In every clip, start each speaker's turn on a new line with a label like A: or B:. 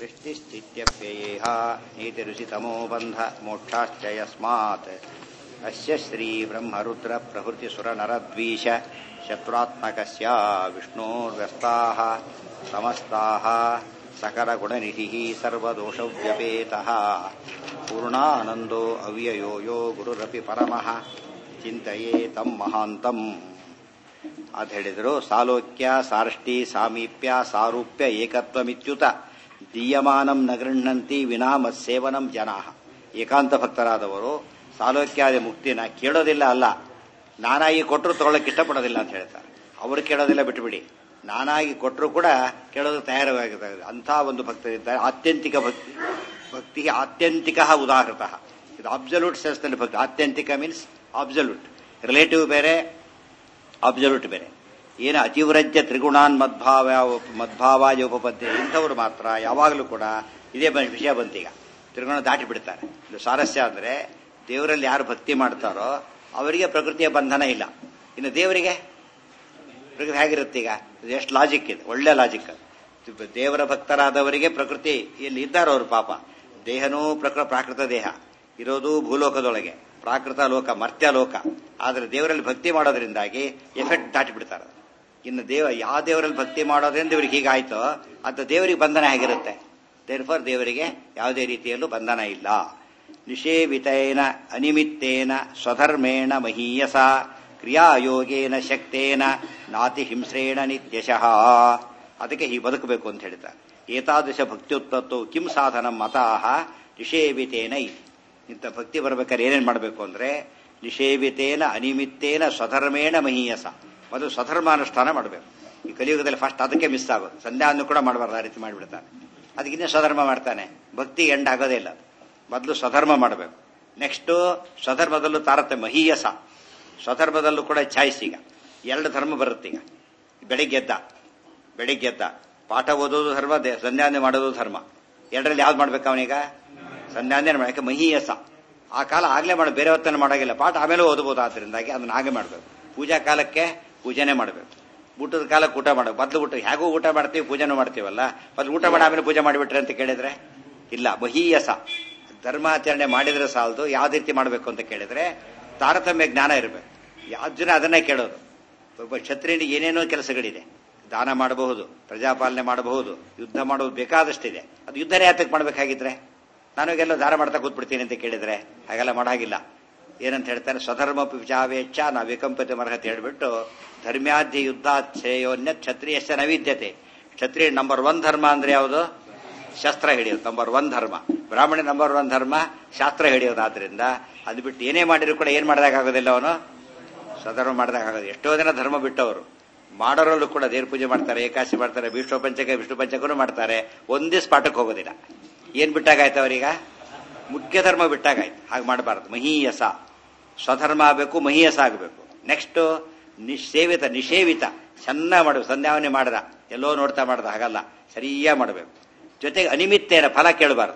A: सृष्टिस्थित्यप्ययेह नीतिरुचितमो बन्ध मोक्षाश्च यस्मात् अस्य श्रीब्रह्मरुद्रप्रभृतिसुरनरद्वीष शत्रुत्मकस्य विष्णोर्व्यस्ताः समस्ताः सकलगुणनिधिः सर्वदोषव्यपेतः पूर्णानन्दो अव्ययो यो गुरुरपि परमः ಚಿಂತೆಯೇ ತಮ್ಮ ಮಹಾಂತಂ ಅಂತ ಹೇಳಿದರು ಸಾಲೋಕ್ಯ ಸಾರ್ಷ್ಟಿ ಸಾಮೀಪ್ಯ ಸಾರೂಪ್ಯ ಏಕತ್ವಮಿತ್ಯುತ ದೀಯಮಾನಂ ನ ಗೃಹಂತಿ ವಿನಾ ಮತ್ಸೇವನಂ ಜನಾ ಏಕಾಂತ ಭಕ್ತರಾದವರು ಸಾಲೋಕ್ಯಾದಿ ಮುಕ್ತಿನ ಕೇಳೋದಿಲ್ಲ ಅಲ್ಲ ನಾನಾಗಿ ಕೊಟ್ಟರು ತಗೊಳ್ಳಕ್ಕೆ ಇಷ್ಟಪಡೋದಿಲ್ಲ ಅಂತ ಹೇಳ್ತಾರೆ ಅವರು ಕೇಳೋದಿಲ್ಲ ಬಿಟ್ಟುಬಿಡಿ ನಾನಾಗಿ ಕೊಟ್ಟರು ಕೂಡ ಕೇಳೋದು ತಯಾರವಾಗಿದ್ದಾರೆ ಅಂಥ ಒಂದು ಭಕ್ತರಿದ್ದಾರೆ ಆತ್ಯಂತಿಕ ಭಕ್ತಿ ಭಕ್ತಿ ಆತ್ಯಂತಿಕ ಉದಾಹೃತ ಇದು ಅಬ್ಸಲ್ಯೂಟ್ ಸೆನ್ಸ್ನಲ್ಲಿ ಭಕ್ತಿ ಆತ್ಯಂತಿಕ ಮೀನ್ಸ್ ಅಬ್ಸಲ್ಯೂಟ್ ರಿಲೇಟಿವ್ ಬೇರೆ ಅಬ್ಸಲ್ಯೂಟ್ ಬೇರೆ ಏನು ಅತಿವ್ರಜ್ಯ ತ್ರಿಗುಣಾನ್ ಮದ್ಭಾವ ಮದ್ಭಾವಾಯ ಉಪಪದ್ಯ ಇಂಥವ್ರು ಮಾತ್ರ ಯಾವಾಗಲೂ ಕೂಡ ಇದೇ ವಿಷಯ ಬಂತೀಗ ತ್ರಿಗುಣ ದಾಟಿ ಬಿಡ್ತಾರೆ ಇದು ಸ್ವಾರಸ್ಯ ಅಂದರೆ ದೇವರಲ್ಲಿ ಯಾರು ಭಕ್ತಿ ಮಾಡ್ತಾರೋ ಅವರಿಗೆ ಪ್ರಕೃತಿಯ ಬಂಧನ ಇಲ್ಲ ಇನ್ನು ದೇವರಿಗೆ ಪ್ರಕೃತಿ ಹೇಗಿರುತ್ತೆ ಈಗ ಇದು ಎಷ್ಟು ಲಾಜಿಕ್ ಇದೆ ಒಳ್ಳೆ ಲಾಜಿಕ್ ದೇವರ ಭಕ್ತರಾದವರಿಗೆ ಪ್ರಕೃತಿ ಇಲ್ಲಿ ಇದ್ದಾರೋ ಅವರು ಪಾಪ ದೇಹನೂ ಪ್ರಕೃ ಪ್ರಾಕೃತ ದೇಹ ಇರೋದು ಭೂಲೋಕದೊಳಗೆ ಪ್ರಾಕೃತ ಲೋಕ ಮರ್ತ್ಯ ಲೋಕ ಆದರೆ ದೇವರಲ್ಲಿ ಭಕ್ತಿ ಮಾಡೋದ್ರಿಂದಾಗಿ ಎಫೆಕ್ಟ್ ದಾಟಿ ಬಿಡ್ತಾರೆ ಇನ್ನು ದೇವ ಯಾವ ದೇವರಲ್ಲಿ ಭಕ್ತಿ ಮಾಡೋದ್ರಿಂದ ಇವ್ರಿಗೆ ಹೀಗಾಯ್ತೋ ಅಂತ ದೇವರಿಗೆ ಬಂಧನ ಹೇಗಿರುತ್ತೆ ದೇರ್ಫರ್ ದೇವರಿಗೆ ಯಾವುದೇ ರೀತಿಯಲ್ಲೂ ಬಂಧನ ಇಲ್ಲ ನಿಷೇವಿತೇನ ಅನಿಮಿತ್ತೇನ ಸ್ವಧರ್ಮೇಣ ಮಹೀಯಸ ಕ್ರಿಯಾಯೋಗೇನ ಶಕ್ತೇನ ನಾತಿ ಹಿಂಸ್ರೇಣ ನಿತ್ಯಶಃ ಅದಕ್ಕೆ ಹೀಗೆ ಬದುಕಬೇಕು ಅಂತ ಹೇಳ್ತಾರೆ ಏತಾದೃಶ ಭಕ್ತ್ಯುತ್ಪತ್ತು ಕಿಂ ಸಾಧನ ಮತಾಹ ನಿಷೇವಿತೇನ ಇತಿ ಇಂಥ ಭಕ್ತಿ ಬರ್ಬೇಕಾದ್ರೆ ಏನೇನು ಮಾಡಬೇಕು ಅಂದ್ರೆ ನಿಷೇವಿತೇನ ಅನಿಮಿತ್ತೇನ ಸ್ವಧರ್ಮೇಣ ಮಹೀಯಸ ಮೊದಲು ಸ್ವಧರ್ಮಾನುಷ್ಠಾನ ಮಾಡಬೇಕು ಈ ಕಲಿಯುಗದಲ್ಲಿ ಫಸ್ಟ್ ಅದಕ್ಕೆ ಮಿಸ್ ಆಗೋದು ಸಂಧ್ಯಾವನ್ನು ಕೂಡ ಮಾಡಬಾರ್ದು ಆ ರೀತಿ ಮಾಡಿಬಿಡ್ತಾನೆ ಅದಕ್ಕಿನ್ನೇ ಸ್ವಧರ್ಮ ಮಾಡ್ತಾನೆ ಭಕ್ತಿ ಎಂಡ್ ಆಗೋದೇ ಇಲ್ಲ ಮೊದಲು ಸ್ವಧರ್ಮ ಮಾಡಬೇಕು ನೆಕ್ಸ್ಟು ಸ್ವಧರ್ಮದಲ್ಲೂ ತಾರತಮ್ಯ ಮಹೀಯಸ ಸ್ವಧರ್ಮದಲ್ಲೂ ಕೂಡ ಚಾಯ್ಸ್ ಈಗ ಎರಡು ಧರ್ಮ ಬರುತ್ತೆ ಈಗ ಬೆಳಿಗ್ಗೆ ಎದ್ದ ಬೆಳಿಗ್ಗೆ ಎದ್ದ ಪಾಠ ಓದೋದು ಧರ್ಮ ಸಂಧ್ಯಾನೆ ಮಾಡೋದು ಧರ್ಮ ಎರಡರಲ್ಲಿ ಯಾವ್ದು ಮಾಡ್ಬೇಕು ಅವನೀಗ ಸಂಧ್ಯಾನೆ ಮಾಡಕ್ಕೆ ಮಹೀಯಸ ಆ ಕಾಲ ಆಗ್ಲೇ ಮಾಡ ಬೇರೆ ಹೊತ್ತನ್ನು ಮಾಡೋಗಿಲ್ಲ ಪಾಠ ಆಮೇಲೆ ಓದಬಹುದು ಆದ್ರಿಂದಾಗಿ ಅದನ್ನ ಹಾಗೆ ಮಾಡಬೇಕು ಪೂಜಾ ಕಾಲಕ್ಕೆ ಪೂಜೆನೇ ಮಾಡಬೇಕು ಊಟದ ಕಾಲಕ್ಕೆ ಊಟ ಮಾಡಬೇಕು ಮೊದಲು ಊಟ ಹೇಗೂ ಊಟ ಮಾಡ್ತೀವಿ ಪೂಜೆನೂ ಮಾಡ್ತೀವಲ್ಲ ಮೊದಲು ಊಟ ಮಾಡಿ ಆಮೇಲೆ ಪೂಜೆ ಮಾಡಿಬಿಟ್ರೆ ಅಂತ ಕೇಳಿದ್ರೆ ಇಲ್ಲ ಮಹೀಯಸ ಧರ್ಮಾಚರಣೆ ಮಾಡಿದ್ರೆ ಸಾಲದು ಯಾವ ರೀತಿ ಮಾಡಬೇಕು ಅಂತ ಕೇಳಿದ್ರೆ ತಾರತಮ್ಯ ಜ್ಞಾನ ಇರಬೇಕು ಯಾವ ಜನ ಅದನ್ನೇ ಕೇಳೋದು ಒಬ್ಬ ಕ್ಷತ್ರಿಯನಿಗೆ ಏನೇನೋ ಕೆಲಸಗಳಿದೆ ದಾನ ಮಾಡಬಹುದು ಪ್ರಜಾಪಾಲನೆ ಮಾಡಬಹುದು ಯುದ್ಧ ಮಾಡೋದು ಬೇಕಾದಷ್ಟಿದೆ ಅದು ಯುದ್ಧನೇ ಯಾತಕ್ಕೆ ಮಾಡಬೇಕಾಗಿದ್ರೆ ನಾನುಗೆಲ್ಲ ದಾನ ಮಾಡ್ತಾ ಕೂತ್ಬಿಡ್ತೀನಿ ಅಂತ ಕೇಳಿದ್ರೆ ಹಾಗೆಲ್ಲ ಮಾಡಾಗಿಲ್ಲ ಏನಂತ ಹೇಳ್ತಾನೆ ಸ್ವಧರ್ಮ ವಿಚಾವೇಚ್ಛ ನಾ ವಿಕಂಪತಿ ಮರ್ಹತೆ ಹೇಳ್ಬಿಟ್ಟು ಧರ್ಮ್ಯಾಧ್ಯ ಯುದ್ಧಾಶ್ರೇಯೋನ್ಯ ಕ್ಷತ್ರಿಯಶ್ಚ ನೈವಿದ್ಯತೆ ಕ್ಷತ್ರಿಯ ನಂಬರ್ ಒನ್ ಧರ್ಮ ಅಂದ್ರೆ ಯಾವುದು ಶಸ್ತ್ರ ಹಿಡಿಯೋದು ನಂಬರ್ ಒನ್ ಧರ್ಮ ಬ್ರಾಹ್ಮಣ ನಂಬರ್ ಒನ್ ಧರ್ಮ ಶಾಸ್ತ್ರ ಹಿಡಿಯೋದಾದ್ರಿಂದ ಅದು ಬಿಟ್ಟು ಏನೇ ಮಾಡಿದ್ರು ಕೂಡ ಏನ್ ಮಾಡೋದಾಗೋದಿಲ್ಲ ಅವನು ಸ್ವಧರ್ಮ ಮಾಡೋದಾಗೋದು ಎಷ್ಟೋ ಜನ ಧರ್ಮ ಬಿಟ್ಟವರು ಮಾಡೋರಲ್ಲೂ ಕೂಡ ದೇವ್ರ ಪೂಜೆ ಮಾಡ್ತಾರೆ ಏಕಾಶಿ ಮಾಡ್ತಾರೆ ವಿಷ್ಣು ಪಂಚಕ ವಿಷ್ಣು ಪಂಚಕನೂ ಮಾಡ್ತಾರೆ ಒಂದೇ ಸ್ಪಾಟಕ್ಕೆ ಹೋಗೋದಿಲ್ಲ ಏನ್ ಬಿಟ್ಟಾಗಾಯ್ತು ಅವರೀಗ ಮುಖ್ಯ ಧರ್ಮ ಬಿಟ್ಟಾಗಾಯ್ತು ಹಾಗೆ ಮಾಡಬಾರದು ಮಹೀಯಸ ಸ್ವಧರ್ಮ ಆಗಬೇಕು ಮಹೀಯಸ ಆಗಬೇಕು ನೆಕ್ಸ್ಟ್ ನಿಷೇವಿತ ನಿಷೇವಿತ ಚೆನ್ನಾಗಿ ಮಾಡಬೇಕು ಸಂಧ್ಯಾವನೆ ಮಾಡ್ದ ಎಲ್ಲೋ ನೋಡ್ತಾ ಮಾಡ್ದ ಹಾಗಲ್ಲ ಸರಿಯಾಗಿ ಮಾಡಬೇಕು ಜೊತೆಗೆ ಅನಿಮಿತ್ತೇನ ಫಲ ಕೇಳಬಾರದು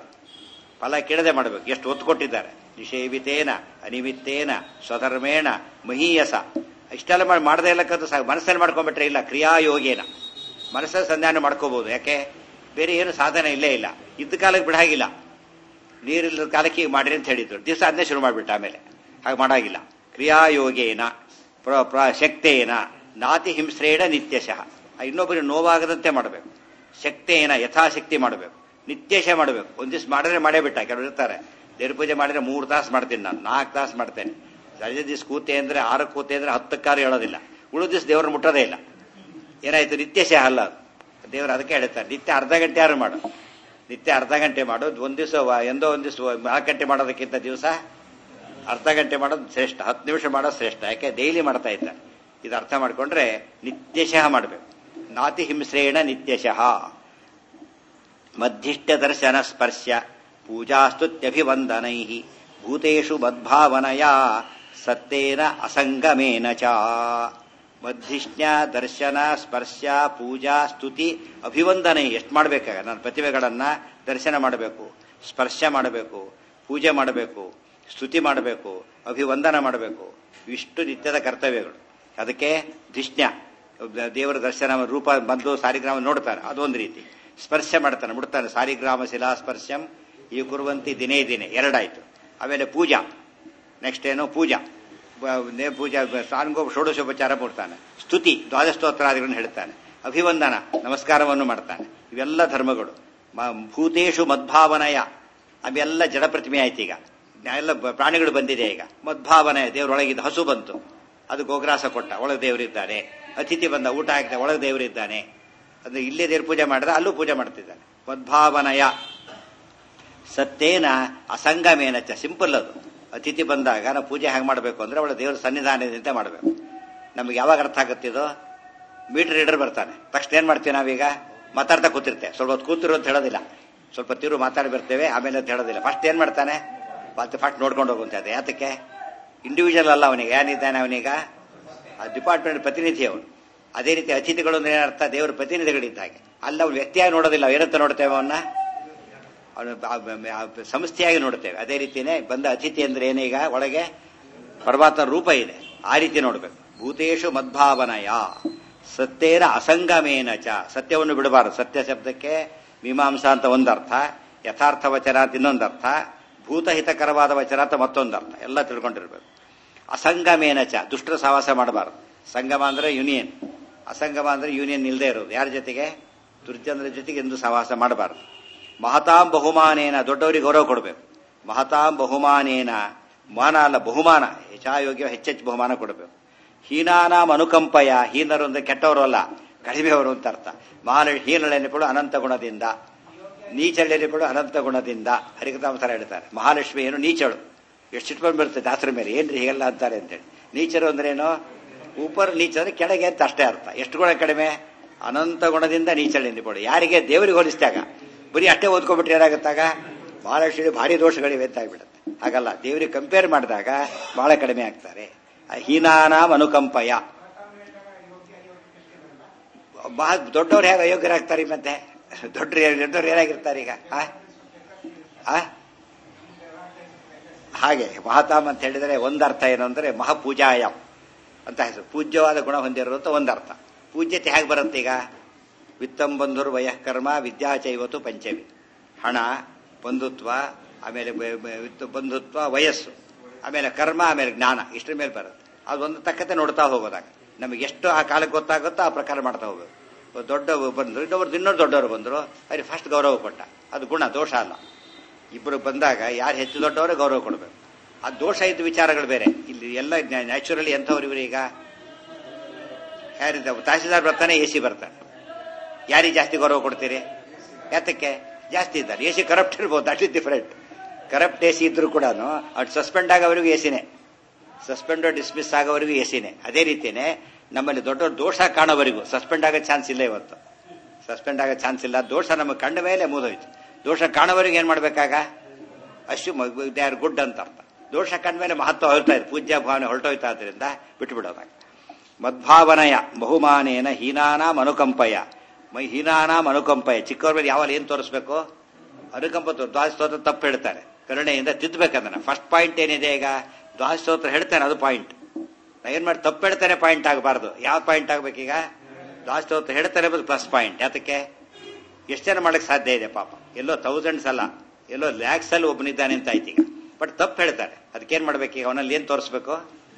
A: ಫಲ ಕೇಳದೆ ಮಾಡಬೇಕು ಎಷ್ಟು ಒತ್ತು ಕೊಟ್ಟಿದ್ದಾರೆ ನಿಷೇವಿತೇನ ಅನಿಮಿತ್ತೇನ ಸ್ವಧರ್ಮೇಣ ಮಹೀಯಸ ಇಷ್ಟೆಲ್ಲ ಮಾಡಿ ಮಾಡದೇ ಇಲ್ಲಕ್ಕಂತೂ ಸಾಕು ಮನಸ್ಸಲ್ಲಿ ಮಾಡ್ಕೊಂಡ್ಬಿಟ್ರೆ ಇಲ್ಲ ಕ್ರಿಯಾಯೋಗೇನ ಮನಸ್ಸಲ್ಲಿ ಸಂಧಾನ ಮಾಡ್ಕೋಬಹುದು ಯಾಕೆ ಬೇರೆ ಏನು ಸಾಧನ ಇಲ್ಲೇ ಇಲ್ಲ ಇದ್ದ ಕಾಲಕ್ಕೆ ಬಿಡಾಗಿಲ್ಲ ನೀರಿಲ್ಲದ ಕಾಲಕ್ಕೆ ಈಗ ಮಾಡಿರಿ ಅಂತ ಹೇಳಿದ್ರು ದಿವಸ ಅದನ್ನೇ ಶುರು ಮಾಡಿಬಿಟ್ಟ ಆಮೇಲೆ ಹಾಗೆ ಮಾಡಾಗಿಲ್ಲ ಕ್ರಿಯಾಯೋಗೇನ ಪ್ರ ಪ್ರ ಶಕ್ತೇನ ನಾತಿ ಹಿಂಸ್ರೇಣ ನಿತ್ಯಶಃ ಇನ್ನೊಬ್ಬರಿಗೆ ನೋವಾಗದಂತೆ ಮಾಡಬೇಕು ಶಕ್ತೇನ ಯಥಾಶಕ್ತಿ ಮಾಡಬೇಕು ನಿತ್ಯಶ ಮಾಡಬೇಕು ಒಂದ್ ದಿವ್ಸ ಮಾಡಿದ್ರೆ ಮಾಡೇ ಬಿಟ್ಟ ಕೆಲವರು ಇರ್ತಾರೆ ದೇವ್ರ ಪೂಜೆ ಮಾಡಿದ್ರೆ ಮೂರು ತಾಸು ಮಾಡ್ತೀನಿ ನಾನು ನಾಲ್ಕು ತಾಸು ಮಾಡ್ತೇನೆ ರಜೆ ದಿವಸ ಕೂತೆ ಅಂದ್ರೆ ಆರಕ್ಕೆ ಕೂತೆ ಅಂದ್ರೆ ಹತ್ತಕ್ಕಾರು ಹೇಳೋದಿಲ್ಲ ಉಳಿದ ದಿವಸ ದೇವ್ರನ್ನ ಮುಟ್ಟೋದೇ ಇಲ್ಲ ಏನಾಯ್ತು ನಿತ್ಯಶಃ ಅಲ್ಲ ಅದು ದೇವರು ಅದಕ್ಕೆ ಹೇಳ್ತಾರೆ ನಿತ್ಯ ಅರ್ಧ ಗಂಟೆ ಯಾರು ಮಾಡು ನಿತ್ಯ ಅರ್ಧ ಗಂಟೆ ಮಾಡೋದು ಒಂದ್ ದಿವಸ ಎಂದೋ ಒಂದ್ ದಿವಸ ನಾಲ್ಕು ಗಂಟೆ ಮಾಡೋದಕ್ಕಿಂತ ದಿವಸ ಅರ್ಧ ಗಂಟೆ ಮಾಡೋದು ಶ್ರೇಷ್ಠ ಹತ್ತು ನಿಮಿಷ ಮಾಡೋದು ಶ್ರೇಷ್ಠ ಯಾಕೆ ಡೈಲಿ ಮಾಡ್ತಾ ಇದ್ದಾರೆ ಇದು ಅರ್ಥ ಮಾಡ್ಕೊಂಡ್ರೆ ನಿತ್ಯಶಃ ಮಾಡಬೇಕು ನಾತಿ ಹಿಂಸ್ರೇಣ ನಿತ್ಯಶಃ ಮಧ್ಯಿಷ್ಟ ದರ್ಶನ ಸ್ಪರ್ಶ ಪೂಜಾಸ್ತುತ್ಯಭಿವಂದನೈ ಭೂತೇಷು ಮದ್ಭಾವನಯ ಸತ್ತೇನ ಅಸಂಗಮೇನ ಚ ಮಧ್ಯಿಷ್ಣ ದರ್ಶನ ಸ್ಪರ್ಶ ಪೂಜಾ ಸ್ತುತಿ ಅಭಿವಂದನೆ ಎಷ್ಟು ಮಾಡಬೇಕಾಗ ನನ್ನ ಪ್ರತಿಭೆಗಳನ್ನ ದರ್ಶನ ಮಾಡಬೇಕು ಸ್ಪರ್ಶ ಮಾಡಬೇಕು ಪೂಜೆ ಮಾಡಬೇಕು ಸ್ತುತಿ ಮಾಡಬೇಕು ಅಭಿವಂದನ ಮಾಡಬೇಕು ಇಷ್ಟು ನಿತ್ಯದ ಕರ್ತವ್ಯಗಳು ಅದಕ್ಕೆ ಧಿಷ್ಣ್ಯ ದೇವರ ದರ್ಶನ ರೂಪ ಬಂದು ಸಾರಿಗ್ರಾಮ ನೋಡ್ತಾರೆ ಅದೊಂದು ರೀತಿ ಸ್ಪರ್ಶ ಮಾಡ್ತಾನೆ ಮುಡ್ತಾನೆ ಸಾರಿಗ್ರಾಮ ಶಿಲಾ ಸ್ಪರ್ಶಂ ಈ ಕುರುವಂತಿ ದಿನೇ ದಿನೇ ಎರಡಾಯ್ತು ಆಮೇಲೆ ಪೂಜಾ ನೆಕ್ಸ್ಟ್ ಏನು ಪೂಜಾ ಬ- ನೇ ಪೂಜಾ ಸಾನ್ಗೋ ಷೋಡಶೋಪಚಾರ ಕೊಡ್ತಾನೆ ಸ್ತುತಿ ದ್ವಾದಸ್ತೋತ್ರಾದಿಗಳನ್ನು ಹೇಳ್ತಾನೆ ಅಭಿವಂದನ ನಮಸ್ಕಾರವನ್ನು ಮಾಡ್ತಾನೆ ಇವೆಲ್ಲ ಧರ್ಮಗಳು ಮ- ಭೂತೇಶು ಮದ್ಭಾವನಯ ಅವೆಲ್ಲ ಜಡ ಪ್ರತಿಮೆ ಆಯ್ತು ಈಗ ಎಲ್ಲ ಬ- ಪ್ರಾಣಿಗಳು ಬಂದಿದೆ ಈಗ ಮದ್ಭಾವನಯ ದೇವರೊಳಗಿದ್ದ ಹಸು ಬಂತು ಅದು ಗೋಗ್ರಾಸ ಕೊಟ್ಟ ಒಳಗೆ ದೇವರಿದ್ದಾನೆ ಅತಿಥಿ ಬಂದ ಊಟ ಹಾಕಿದ ಒಳಗೆ ದೇವರಿದ್ದಾನೆ ಅಂದ್ರೆ ಇಲ್ಲೇ ದೇವ್ರ ಪೂಜೆ ಮಾಡಿದ್ರೆ ಅಲ್ಲೂ ಪೂಜೆ ಮಾಡ್ತಿದ್ದಾನೆ ಮದ್ಭಾವನಯ ಸತ್ತೇನ ಅಸಂಗಮೇನ ಚ ಸಿಂಪಲ್ ಅದು ಅತಿಥಿ ಬಂದಾಗ ನಾವು ಪೂಜೆ ಹೇಗೆ ಮಾಡಬೇಕು ಅಂದ್ರೆ ಅವಳ ದೇವರ ಸನ್ನಿಧಾನದಿಂದ ಮಾಡಬೇಕು ನಮ್ಗೆ ಯಾವಾಗ ಅರ್ಥ ಆಗುತ್ತಿದೋ ಮೀಟರ್ ರೀಡರ್ ಬರ್ತಾನೆ ತಕ್ಷಣ ಏನ್ ಮಾಡ್ತೀವಿ ನಾವೀಗ ಮಾತಾಡ್ತಾ ಕೂತಿರ್ತೇವೆ ಸ್ವಲ್ಪ ಹೊತ್ತು ಕೂತಿರು ಅಂತ ಹೇಳೋದಿಲ್ಲ ಸ್ವಲ್ಪ ತಿರು ಮಾತಾಡಿ ಬರ್ತೇವೆ ಆಮೇಲೆ ಅಂತ ಹೇಳೋದಿಲ್ಲ ಫಸ್ಟ್ ಏನ್ ಮಾಡ್ತಾನೆ ಮತ್ತೆ ಫಸ್ಟ್ ನೋಡ್ಕೊಂಡು ಹೋಗುವಂತೆ ಅದು ಯಾತಕ್ಕೆ ಇಂಡಿವಿಜುವಲ್ ಅಲ್ಲ ಅವನಿಗೆ ಏನಿದ್ದಾನೆ ಅವನೀಗ ಆ ಡಿಪಾರ್ಟ್ಮೆಂಟ್ ಪ್ರತಿನಿಧಿ ಅವನು ಅದೇ ರೀತಿ ಅತಿಥಿಗಳು ಅಂದ್ರೆ ಏನರ್ಥ ದೇವರ ಪ್ರತಿನಿಧಿಗಳಿದ್ದ ಹಾಗೆ ಅಲ್ಲ ಅವ್ನು ವ್ಯಕ್ತಿಯಾಗಿ ನೋಡೋದಿಲ್ಲ ಏನಂತ ನೋಡ್ತೇವೆ ಅವನ್ನ ಅವನು ಬ- ಬ- ಆ ಸಂಸ್ಥೆಯಾಗಿ ನೋಡ್ತೇವೆ ಅದೇ ರೀತಿನೇ ಬಂದ ಅತಿಥಿ ಅಂದ್ರೆ ಏನೀಗ ಒಳಗೆ ಪರಮಾತ್ಮ ರೂಪ ಇದೆ ಆ ರೀತಿ ನೋಡ್ಬೇಕು ಭೂತೇಶು ಮದ್ಭಾವನಯ ಸತ್ಯೇನ ಅಸಂಗಮೇನ ಚ ಸತ್ಯವನ್ನು ಬಿಡಬಾರದು ಸತ್ಯ ಶಬ್ದಕ್ಕೆ ಮೀಮಾಂಸಾ ಅಂತ ಒಂದರ್ಥ ಯಥಾರ್ಥ ವಚನ ಅಂತ ಇನ್ನೊಂದರ್ಥ ಭೂತಹಿತಕರವಾದ ವಚನ ಅಂತ ಮತ್ತೊಂದರ್ಥ ಎಲ್ಲ ತಿಳ್ಕೊಂಡಿರ್ಬೇಕು ಅಸಂಗಮೇನ ಚ ದುಷ್ಟರ ಸಹವಾಸ ಮಾಡಬಾರದು ಸಂಗಮ ಅಂದ್ರೆ ಯೂನಿಯನ್ ಅಸಂಗಮ ಅಂದ್ರೆ ಯೂನಿಯನ್ ಇಲ್ಲದೆ ಇರೋದು ಯಾರ ಜೊತೆಗೆ ದುರ್ಜನರ ಜೊತೆಗೆ ಎಂದು ಸಹವಾಸ ಮಾಡಬಾರದು ಮಹತಾಂ ಬಹುಮಾನೇನ ದೊಡ್ಡವರಿಗೆ ಗೌರವ ಕೊಡಬೇಕು ಮಹತಾಂ ಬಹುಮಾನೇನ ಮಾನ ಅಲ್ಲ ಬಹುಮಾನ ಹೆಚ್ಚಾಯೋಗ್ಯ ಹೆಚ್ಚೆಚ್ಚು ಬಹುಮಾನ ಕೊಡಬೇಕು ಹೀನಾನಾಂ ಅನುಕಂಪಯ ಹೀನರು ಅಂದ್ರೆ ಕೆಟ್ಟವರು ಅಲ್ಲ ಕಡಿಮೆಯವರು ಅಂತ ಅರ್ಥ ಮಹಾನ ಹೀನಳೆನಿಗಳು ಅನಂತ ಗುಣದಿಂದ ನೀಚಳೆನಿಗಳು ಅನಂತ ಗುಣದಿಂದ ಹರಿಕತಾಮಸರ ಹೇಳ್ತಾರೆ ಮಹಾಲಕ್ಷ್ಮಿ ಏನು ನೀಚಳು ಎಷ್ಟು ಇಟ್ಕೊಂಡು ಬರ್ತದೆ ದಾಸರ ಮೇಲೆ ಏನ್ರಿ ಹೀಗೆಲ್ಲ ಅಂತಾರೆ ಅಂತೇಳಿ ನೀಚರು ಅಂದ್ರೇನು ಉಪರ್ ನೀಚ ಅಂದ್ರೆ ಕೆಳಗೆ ಅಂತ ಅಷ್ಟೇ ಅರ್ಥ ಎಷ್ಟು ಗುಣ ಕಡಿಮೆ ಅನಂತ ಗುಣದಿಂದ ನೀಚಳೆನಿಗಳು ಯಾರಿಗೆ ದೇವರಿಗೆ ಹೋಲಿಸಿದಾಗ ಬರೀ ಅಷ್ಟೇ ಓದ್ಕೊಂಡ್ಬಿಟ್ರೆ ಏನಾಗುತ್ತಾಗ ಮಹಾಲಕ್ಷ್ಮಿ ಭಾರಿ ದೋಷಗಳಿವೆ ಅಂತ ಆಗ್ಬಿಡುತ್ತೆ ಹಾಗಲ್ಲ ದೇವರಿಗೆ ಕಂಪೇರ್ ಮಾಡಿದಾಗ ಬಹಳ ಕಡಿಮೆ ಆಗ್ತಾರೆ ಹೀನಾನಾಂ ಅನುಕಂಪಯ ಬಹಳ ದೊಡ್ಡವ್ರು ಹೇಗೆ ಅಯೋಗ್ಯರಾಗ್ತಾರೆ ಈ ಮತ್ತೆ ದೊಡ್ಡ ದೊಡ್ಡವ್ರು ಏನಾಗಿರ್ತಾರೆ ಈಗ ಆ? ಆ? ಹಾಗೆ ಮಹಾತಾಮ್ ಅಂತ ಹೇಳಿದರೆ ಒಂದರ್ಥ ಏನು ಅಂದ್ರೆ ಮಹಾಪೂಜಾಯಂ ಅಂತ ಹೆಸರು ಪೂಜ್ಯವಾದ ಗುಣ ಹೊಂದಿರೋದು ಅಂತ ಒಂದರ್ಥ ಪೂಜ್ಯತೆ ಹೇಗೆ ಬರುತ್ತೆ ಈಗ ವಿತ್ತಂ ಬಂಧುರ್ ವಯಃಕರ್ಮ ವಿದ್ಯಾಚೈವತು ಪಂಚಮಿ ಹಣ ಬಂಧುತ್ವ ಆಮೇಲೆ ಬ- ಬ- ವಿತ್ತು- ಬಂಧುತ್ವ ವಯಸ್ಸು ಆಮೇಲೆ ಕರ್ಮ ಆಮೇಲೆ ಜ್ಞಾನ ಇಷ್ಟರ ಮೇಲೆ ಬರುತ್ತೆ ಅದೊಂದು ತಕ್ಕತೆ ನೋಡ್ತಾ ಹೋಗೋದಾಗ ನಮಗೆ ಎಷ್ಟು ಆ ಕಾಲಕ್ಕೆ ಗೊತ್ತಾಗುತ್ತೋ ಆ ಪ್ರಕಾರ ಮಾಡ್ತಾ ಹೋಗ್ಬೇಕು ಒಬ್ಬ ದೊಡ್ಡ ಬಂದ್ರು ಇನ್ನೊಬ್ರು ಇನ್ನೊಂದು ದೊಡ್ಡವರು ಬಂದರು ಅವ್ರಿಗೆ ಫಸ್ಟ್ ಗೌರವ ಕೊಟ್ಟ ಅದು ಗುಣ ದೋಷ ಅಲ್ಲ ಇಬ್ಬರು ಬಂದಾಗ ಯಾರು ಹೆಚ್ಚು ದೊಡ್ಡವರು ಗೌರವ ಕೊಡಬೇಕು ಆ ದೋಷ ಇದ್ದ ವಿಚಾರಗಳು ಬೇರೆ ಇಲ್ಲಿ ಎಲ್ಲ ನ್ಯಾಚುರಲಿ ಎಂಥವ್ರು ಇವರು ಈಗ ಯಾರಿದ್ದ ತಹಸೀಲ್ದಾರ್ ಬರ್ತಾನೆ ಎ ಸಿ ಬರ್ತಾನೆ ಯಾರಿಗೆ ಜಾಸ್ತಿ ಗೌರವ ಕೊಡ್ತೀರಿ ಯಾತಕ್ಕೆ ಜಾಸ್ತಿ ಇದ್ದಾರೆ ಎ ಸಿ ಕರಪ್ಟ್ ಇರ್ಬೋದು that is different corrupt A C ಇದ್ರು ಕೂಡ ಅವ್ರು ಸಸ್ಪೆಂಡ್ ಆಗೋವರೆಗೂ ಎ ಸಿನೇ ಸಸ್ಪೆಂಡ್ ಡಿಸ್ಮಿಸ್ ಆಗೋವರೆಗೂ ಎ ಸಿನೇ ಅದೇ ರೀತಿನೇ ನಮ್ಮಲ್ಲಿ ದೊಡ್ಡ ದೊಡ್ಡ ದೋಷ ಕಾಣೋವರೆಗೂ ಸಸ್ಪೆಂಡ್ ಆಗೋ ಚಾನ್ಸ್ ಇಲ್ಲ ಇವತ್ತು ಸಸ್ಪೆಂಡ್ ಆಗೋ ಚಾನ್ಸ್ ಇಲ್ಲ ದೋಷ ನಮಗೆ ಕಂಡ ಮೇಲೆ ಮುಗಿದೋಯ್ತು ದೋಷ ಕಾಣೋವರೆಗೂ ಏನ್ ಮಾಡ್ಬೇಕಾಗ ಅಶ್ಯು ದೇ ಆರ್ ಗುಡ್ ಅಂತ ಅರ್ಥ ದೋಷ ಕಂಡ ಮೇಲೆ ಮಹತ್ವ ಹೊರತಾ ಇದೆ ಪೂಜ್ಯ ಭಾವನೆ ಹೊರಟೋಯ್ತಾ ಆದ್ರಿಂದ ಬಿಟ್ಟುಬಿಡೋದಾಗ ಮದ್ಭಾವನಯ ಬಹುಮಾನೇನ ಹೀನಾನಾಂ ಅನುಕಂಪಯ ಮೈ ಹೀನಾನಾಂ ಅನುಕಂಪಯ ಚಿಕ್ಕವ್ರ ಮೇಲೆ ಯಾವಾಗ ಏನ್ ತೋರಿಸ್ಬೇಕು ಅನುಕಂಪ ತೋ- ದ್ವಾದಸ್ತೋತ್ರ ತಪ್ಪು ಹೇಳ್ತಾರೆ ಕರುಣೆಯಿಂದ ತಿದ್ದಬೇಕಂದ್ರೆ ಫಸ್ಟ್ ಪಾಯಿಂಟ್ ಏನಿದೆ ಈಗ ದ್ವಾದಸ್ತೋತ್ರ ಹೇಳ್ತಾನೆ ಅದು ಪಾಯಿಂಟ್ ನಾ ಏನ್ ಮಾಡಿ ತಪ್ಪು ಹೇಳ್ತಾನೆ ಪಾಯಿಂಟ್ ಆಗಬಾರ್ದು ಯಾವ ಪಾಯಿಂಟ್ ಆಗ್ಬೇಕೀಗ ದ್ವಾದಸ್ತೋತ್ರ ಹೇಳ್ತಾನೆ ಪ್ಲಸ್ ಪಾಯಿಂಟ್ ಯಾತಕ್ಕೆ ಎಷ್ಟು ಜನ ಮಾಡಕ್ ಸಾಧ್ಯ ಇದೆ ಪಾಪ ಎಲ್ಲೋ ಥೌಸಂಡ್ಸ್ ಅಲ್ಲ ಎಲ್ಲೋ ಲ್ಯಾಕ್ಸ್ ಅಲ್ಲಿ ಒಬ್ಬನಿದ್ದಾನೆ ಅಂತ ಆಯ್ತು ಈಗ ಬಟ್ ತಪ್ಪು ಹೇಳ್ತಾರೆ ಅದಕ್ಕೇನ್ ಮಾಡ್ಬೇಕು ಈಗ ಅವನಲ್ಲಿ ಏನ್ ತೋರಿಸ್ಬೇಕು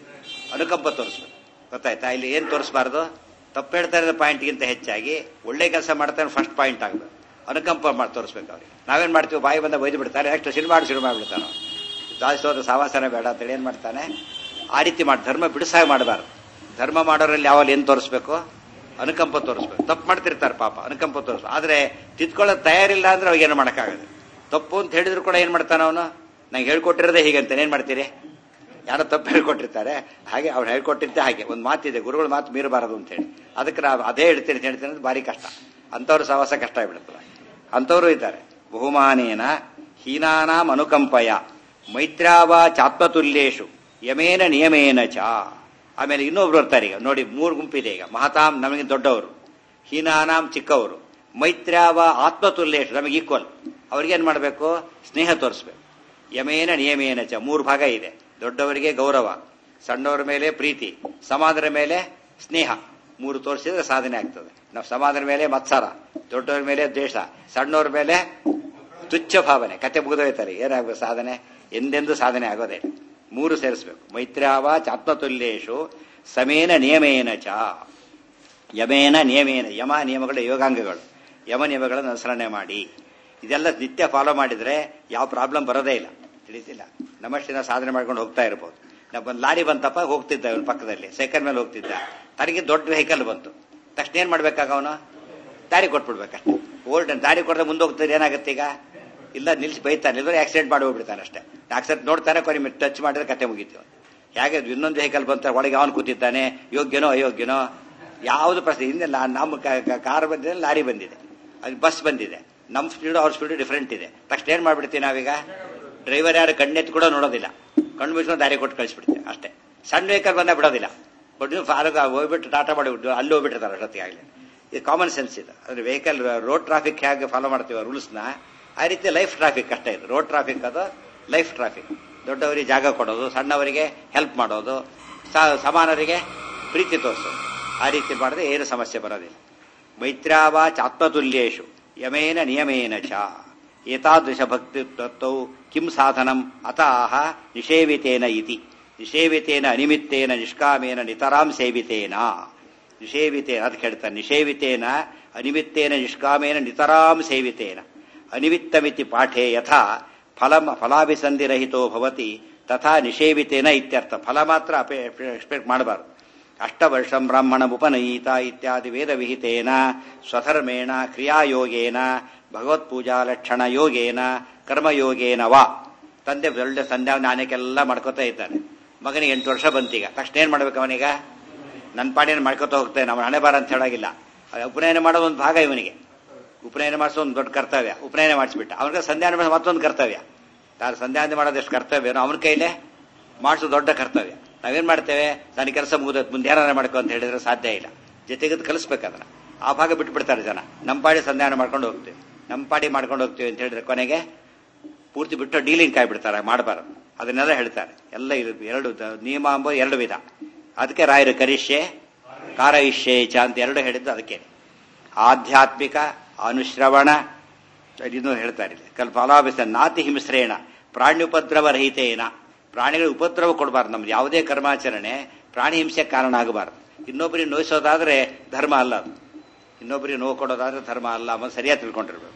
A: ಅನುಕಂಪ ತೋರಿಸ್ಬೇಕು ಗೊತ್ತಾಯ್ತಾ ಇಲ್ಲಿ ಏನ್ ತೋರಿಸಬಾರ್ದು ತಪ್ಪು ಹೇಳ್ತಾ ಇರೋ ಪಾಯಿಂಟ್ಗಿಂತ ಹೆಚ್ಚಾಗಿ ಒಳ್ಳೆ ಕೆಲಸ ಮಾಡ್ತಾನೆ ಫಸ್ಟ್ ಪಾಯಿಂಟ್ ಆಗಬೇಕು ಅನುಕಂಪ ಮಾಡಿ ತೋರಿಸ್ಬೇಕು ಅವ್ರಿಗೆ ನಾವೇನ್ ಮಾಡ್ತೀವಿ ಬಾಯಿ ಬಂದ ಬೈದು ಬಿಡ್ತಾರೆ ನೆಕ್ಸ್ಟ್ ಸಿನಿಮಾ ಶುರು ಮಾಡಿಬಿಡ್ತಾನೆ ಜಾಸ್ತಿ ಹೋದ ಸಾವಾಸನೆ ಬೇಡ ಅಂತೇಳಿ ಏನ್ ಮಾಡ್ತಾನೆ ಆ ರೀತಿ ಮಾಡಿ ಧರ್ಮ ಬಿಡಿಸಾಗಿ ಮಾಡಬಾರ್ದು ಧರ್ಮ ಮಾಡೋರಲ್ಲಿ ಯಾವಾಗ ಏನ್ ತೋರಿಸ್ಬೇಕು ಅನುಕಂಪ ತೋರಿಸ್ಬೇಕು ತಪ್ಪು ಮಾಡ್ತಿರ್ತಾರೆ ಪಾಪ ಅನುಕಂಪ ತೋರಿಸ್ಬೇಕು ಆದ್ರೆ ತಿದ್ಕೊಳ್ಳೋದು ತಯಾರಿಲ್ಲ ಅಂದ್ರೆ ಅವಾಗ ಏನು ಮಾಡೋಕ್ಕಾಗದು ತಪ್ಪು ಅಂತ ಹೇಳಿದ್ರು ಕೂಡ ಏನ್ ಮಾಡ್ತಾನ ಅವನು ನಂಗೆ ಹೇಳ್ಕೊಟ್ಟಿರೋದೇ ಹೀಗಂತ ಏನ್ ಮಾಡ್ತೀರಿ ಯಾರೋ ತಪ್ಪು ಹೇಳ್ಕೊಟ್ಟಿರ್ತಾರೆ ಹಾಗೆ ಅವ್ರು ಹೇಳ್ಕೊಟ್ಟಿದ್ದೆ ಹಾಗೆ ಒಂದು ಮಾತಿದೆ ಗುರುಗಳ ಮಾತು ಮೀರಬಾರದು ಅಂತ ಹೇಳಿ ಅದಕ್ಕೆ ನಾವು ಅದೇ ಹೇಳ್ತೀನಿ ಅಂತ ಹೇಳ್ತೀನಿ ಅಂದ್ರೆ ಭಾರಿ ಕಷ್ಟ ಅಂಥವ್ರ ಸಹವಾಸ ಕಷ್ಟ ಆಗ್ಬಿಡುತ್ತಲ್ಲ ಅಂಥವ್ರು ಇದ್ದಾರೆ ಬಹುಮಾನೇನ ಹೀನಾನಾಂ ಅನುಕಂಪಯ ಮೈತ್ರಾವಾ ಚಾತ್ಮತುಲ್ಯೇಶು ಯಮೇನ ನಿಯಮೇನ ಚ ಆಮೇಲೆ ಇನ್ನೊಬ್ರು ಬರ್ತಾರೆ ಈಗ ನೋಡಿ ಮೂರು ಗುಂಪಿದೆ ಈಗ ಮಹತಾಂ ನಮಗೆ ದೊಡ್ಡವರು ಹೀನಾನಾಂ ಚಿಕ್ಕವರು ಮೈತ್ರಾವ ಆತ್ಮತುಲ್ಯೇಶು ನಮಗೆ ಈಕ್ವಲ್ ಅವ್ರಿಗೇನ್ ಮಾಡಬೇಕು ಸ್ನೇಹ ತೋರಿಸ್ಬೇಕು ಯಮೇನ ನಿಯಮೇನ ಚ ಮೂರು ಭಾಗ ಇದೆ ದೊಡ್ಡವರಿಗೆ ಗೌರವ ಸಣ್ಣವರ ಮೇಲೆ ಪ್ರೀತಿ ಸಮಾನರ ಮೇಲೆ ಸ್ನೇಹ ಮೂರು ತೋರಿಸಿದ್ರೆ ಸಾಧನೆ ಆಗ್ತದೆ ನಾವು ಸಮಾಧಾನ ಮೇಲೆ ಮತ್ಸರ ದೊಡ್ಡವ್ರ ಮೇಲೆ ದ್ವೇಷ ಸಣ್ಣವ್ರ ಮೇಲೆ ತುಚ್ಛ ಭಾವನೆ ಕತೆ ಮುಗಿದೋಯ್ತಾರೆ ಏನಾಗಬೇಕು ಸಾಧನೆ ಎಂದೆಂದೂ ಸಾಧನೆ ಆಗೋದೇ ಇಲ್ಲ. ಮೂರು ಸೇರಿಸ್ಬೇಕು ಮೈತ್ರ್ಯಾವ ಚಾತ್ಮತುಲ್ಯೇಶು ಸಮೇನ ನಿಯಮೇನ ಚ ಯಮೇನ ನಿಯಮೇನ ಯಮ ನಿಯಮಗಳ ಯೋಗಾಂಗಗಳು ಯಮ ನಿಯಮಗಳನ್ನು ಅನುಸರಣೆ ಮಾಡಿ ಇದೆಲ್ಲ ನಿತ್ಯ ಫಾಲೋ ಮಾಡಿದ್ರೆ ಯಾವ ಪ್ರಾಬ್ಲಮ್ ಬರೋದೇ ಇಲ್ಲ ತಿಳಿತಿಲ್ಲ ನಮ್ಮಷ್ಟು ದಿನ ಸಾಧನೆ ಮಾಡ್ಕೊಂಡು ಹೋಗ್ತಾ ಇರ್ಬೋದು ನಾವು ಒಂದು ಲಾರಿ ಬಂತಪ್ಪ ಹೋಗ್ತಿದ್ದ ಇವನ ಪಕ್ಕದಲ್ಲಿ ಸೈಕಲ್ ಮೇಲೆ ಹೋಗ್ತಿದ್ದ ತನಗೆ ದೊಡ್ಡ ವೆಹಿಕಲ್ ಬಂತು ತಕ್ಷಣ ಏನ್ ಮಾಡ್ಬೇಕಾಗ ಅವನು ದಾರಿ ಕೊಟ್ಬಿಡ್ಬೇಕಷ್ಟೆ ಓಲ್ಡ್ ದಾರಿ ಕೊಡದೆ ಮುಂದೆ ಹೋಗ್ತಿದ್ರೆ ಏನಾಗುತ್ತೆ ಈಗ ಇಲ್ಲ ನಿಲ್ಸಿ ಬೈತಾನೆ ಇಲ್ಲದ್ರೆ ಆಕ್ಸಿಡೆಂಟ್ ಮಾಡಿ ಹೋಗ್ಬಿಡ್ತಾನೆ ಅಷ್ಟೇ ಆಕ್ಸಿಡೆಂಟ್ ನೋಡ್ತಾನೆ ಕೊನೆ ಟಚ್ ಮಾಡಿದ್ರೆ ಕತೆ ಮುಗೀತು ಹೇಗೆ ಇನ್ನೊಂದು ವೆಹಿಕಲ್ ಬಂತ ಒಳಗೆ ಅವನು ಕೂತಿದ್ದಾನೆ ಯೋಗ್ಯನೋ ಅಯೋಗ್ಯನೋ ಯಾವುದು ಪ್ರಶ್ನೆ ಹಿಂದೆ ಲಾ- ನಮ್ಮ ಕಾರ್ ಬಂದಿದೆ ಲಾರಿ ಬಂದಿದೆ ಅದು ಬಸ್ ಬಂದಿದೆ ನಮ್ಮ ಸ್ಪೀಡು ಅವ್ರ ಸ್ಪೀಡು ಡಿಫ್ರೆಂಟ್ ಇದೆ ತಕ್ಷಣ ಏನ್ ಮಾಡ್ಬಿಡ್ತೀವಿ ನಾವೀಗ ಡ್ರೈವರ್ ಯಾರು ಕಣ್ಣೆತ್ತು ಕೂಡ ನೋಡೋದಿಲ್ಲ ಕಣ್ಣು ಮುಚ್ಕೊಂಡು ದಾರಿ ಕೊಟ್ಟು ಕಳಿಸ್ಬಿಡ್ತೀವಿ ಅಷ್ಟೇ ಸಣ್ಣ ವೆಹಿಕಲ್ ಬಂದ ಬಿಡೋದಿಲ್ಲ ಬಟ್ ನೀವು ಫಾರಗ ಹೋಗ್ಬಿಟ್ಟು ಟಾಟಾ ಮಾಡಿಬಿಟ್ಟು ಅಲ್ಲಿ ಹೋಗ್ಬಿಟ್ಟಿರ್ತಾರೆ ಅಷ್ಟೊತ್ತಿಗೆ ಆಗಲಿ ಇದು ಕಾಮನ್ ಸೆನ್ಸ್ ಇದು ಅಂದ್ರೆ ವೆಹಿಕಲ್ ರೋಡ್ ಟ್ರಾಫಿಕ್ ಹೇಗೆ ಫಾಲೋ ಮಾಡ್ತೀವಿ ರೂಲ್ಸ್ನ ಆ ರೀತಿ ಲೈಫ್ ಟ್ರಾಫಿಕ್ ಅಷ್ಟೇ ಇದು ರೋಡ್ ಟ್ರಾಫಿಕ್ ಅದು ಲೈಫ್ ಟ್ರಾಫಿಕ್ ದೊಡ್ಡವರಿಗೆ ಜಾಗ ಕೊಡೋದು ಸಣ್ಣವರಿಗೆ ಹೆಲ್ಪ್ ಮಾಡೋದು ಸ- ಸಮಾನರಿಗೆ ಪ್ರೀತಿ ತೋರಿಸೋದು ಆ ರೀತಿ ಮಾಡಿದ್ರೆ ಏನು ಸಮಸ್ಯೆ ಬರೋದಿಲ್ಲ ಮೈತ್ರಾವ ಚಾತ್ಮತುಲ್ಯೇಶು ಯಮೇನ ನಿಯಮೇನ ಚ ಏತಾದೃಶ ಭಕ್ತಿ ತತ್ವೌ ಕಿಂ ಸಾಧನಂ ಅತಾಹ ನಿಷೇವಿತೇನ ಇತಿ ನಿಷೇವಿತೇನ ಅನಿಮಿತ್ತೇನ ನಿಷ್ಕಾಮೇನ ನಿತರಾಂ ಸೇವಿತೇನ ನಿಷೇವಿತೇನ ಅದು ಕೇಳ್ತಾನೆ ನಿಷೇವಿತೇನ ಅನಿಮಿತ್ತೇನ ನಿಷ್ಕಾಮೇನ ನಿತರಾಂ ಸೇವಿತೇನ ಅನಿಮಿತ್ತಮಿತಿ ಪಾಠೆ ಯಥಾ ಫಲಂ ಫಲಾಭಿಸಂಧಿರಹಿತೋ ಭವತಿ ತಥಾ ನಿಷೇವಿತೇನ ಇತ್ಯರ್ಥ ಫಲ ಮಾತ್ರ ಎಕ್ಸ್ಪೆಕ್ಟ್ ಮಾಡಬಾರ್ದು ಅಷ್ಟವರ್ಷಂ ಬ್ರಾಹ್ಮಣ ಉಪನಯೀತ ಇತ್ಯಾದಿ ವೇದ ವಿಹಿತೇನ ಸ್ವಧರ್ಮೇಣ ಕ್ರಿಯಾಯೋಗೇನ ಭಗವತ್ಪೂಜಾ ಲಕ್ಷಣ ಯೋಗೇನ ಕರ್ಮಯೋಗೇನ ವಾ ತಂದೆ ಒಳ್ಳೆ ಸಂಧ್ಯಾ ನಾನಕ್ಕೆಲ್ಲ ಮಾಡ್ಕೋತಾ ಇದ್ದಾನೆ ಮಗನಿಗೆ ಎಂಟು ವರ್ಷ ಬಂತೀಗ ತಕ್ಷಣ ಏನ್ ಮಾಡ್ಬೇಕು ಅವನೀಗ ನನ್ನ ಪಾಡಿನ ಮಾಡ್ಕೋತಾ ಹೋಗ್ತೇನೆ ಅವನ ಹಣೆ ಬಾರ ಅಂತ ಹೇಳಾಗಿಲ್ಲ ಉಪನಯನ ಮಾಡೋದು ಒಂದು ಭಾಗ ಇವನಿಗೆ ಉಪನಯನ ಮಾಡಿಸೋ ಒಂದು ದೊಡ್ಡ ಕರ್ತವ್ಯ ಉಪನಯನ ಮಾಡಿಸ್ಬಿಟ್ಟ ಅವನಿಗೆ ಸಂಧ್ಯಾನ ಮಾಡಿಸೋ ಮತ್ತೊಂದು ಕರ್ತವ್ಯ ತಾನು ಸಂಧ್ಯಾನ ಮಾಡೋದು ಎಷ್ಟು ಕರ್ತವ್ಯನೋ ಅವನ ಕೈಲೇ ಮಾಡಿಸೋ ದೊಡ್ಡ ಕರ್ತವ್ಯ ನಾವೇನ್ ಮಾಡ್ತೇವೆ ನನ್ನ ಕೆಲಸ ಮುಗಿದೋದು ಮುಂದೆ ಏನಾರ ಮಾಡ್ಕೊ ಅಂತ ಹೇಳಿದ್ರೆ ಸಾಧ್ಯ ಇಲ್ಲ ಜೊತೆಗೆ ಕಲಿಸ್ಬೇಕು ಅದನ್ನ ಆ ಭಾಗ ಬಿಟ್ಬಿಡ್ತಾರೆ ಜನ ನಮ್ಮ ಪಾಡಿ ಸಂಧಾನ ಮಾಡ್ಕೊಂಡು ಹೋಗ್ತೀವಿ ನಮ್ಮ ಪಾಡಿ ಮಾಡ್ಕೊಂಡು ಹೋಗ್ತೀವಿ ಅಂತ ಹೇಳಿದ್ರೆ ಕೊನೆಗೆ ಪೂರ್ತಿ ಬಿಟ್ಟು ಡೀಲಿಂಗ್ ಕಾಯ್ಬಿಡ್ತಾರೆ ಮಾಡಬಾರದು ಅದನ್ನೆಲ್ಲ ಹೇಳ್ತಾರೆ ಎಲ್ಲ ಇದು ಎರಡು ದ- ನಿಯಮ ಎಂಬ ಎರಡು ವಿಧ ಅದಕ್ಕೆ ರಾಯರು ಕರಿಷ್ಯೆ ಕಾರಯಿಷ್ಯೆ ಚ ಅಂತ ಎರಡು ಹೇಳಿದ್ದು ಅದಕ್ಕೆ ಆಧ್ಯಾತ್ಮಿಕ ಅನುಶ್ರವಣ ಇದನ್ನು ಹೇಳ್ತಾರೆ ಇಲ್ಲಿ. ಕಲ್ಪ ಫಲಾಭಿಸ ನಾತಿ ಹಿಂಸ್ರೇಣ ಪ್ರಾಣ್ಯುಪದ್ರವ ರಹಿತೇನ ಪ್ರಾಣಿಗಳ ಉಪದ್ರವ ಕೊಡಬಾರ್ದು ನಮ್ದು ಯಾವುದೇ ಕರ್ಮಾಚರಣೆ ಪ್ರಾಣಿ ಹಿಂಸೆ ಕಾರಣ ಆಗಬಾರ್ದು ಇನ್ನೊಬ್ಬರಿಗೆ ನೋಯಿಸೋದಾದ್ರೆ ಧರ್ಮ ಅಲ್ಲ ಅದು ಇನ್ನೊಬ್ಬರಿಗೆ ನೋವು ಕೊಡೋದಾದ್ರೆ ಧರ್ಮ ಅಲ್ಲ ಅನ್ನೋದು ಸರಿಯಾಗಿ ತಿಳ್ಕೊಂಡಿರ್ಬೇಕು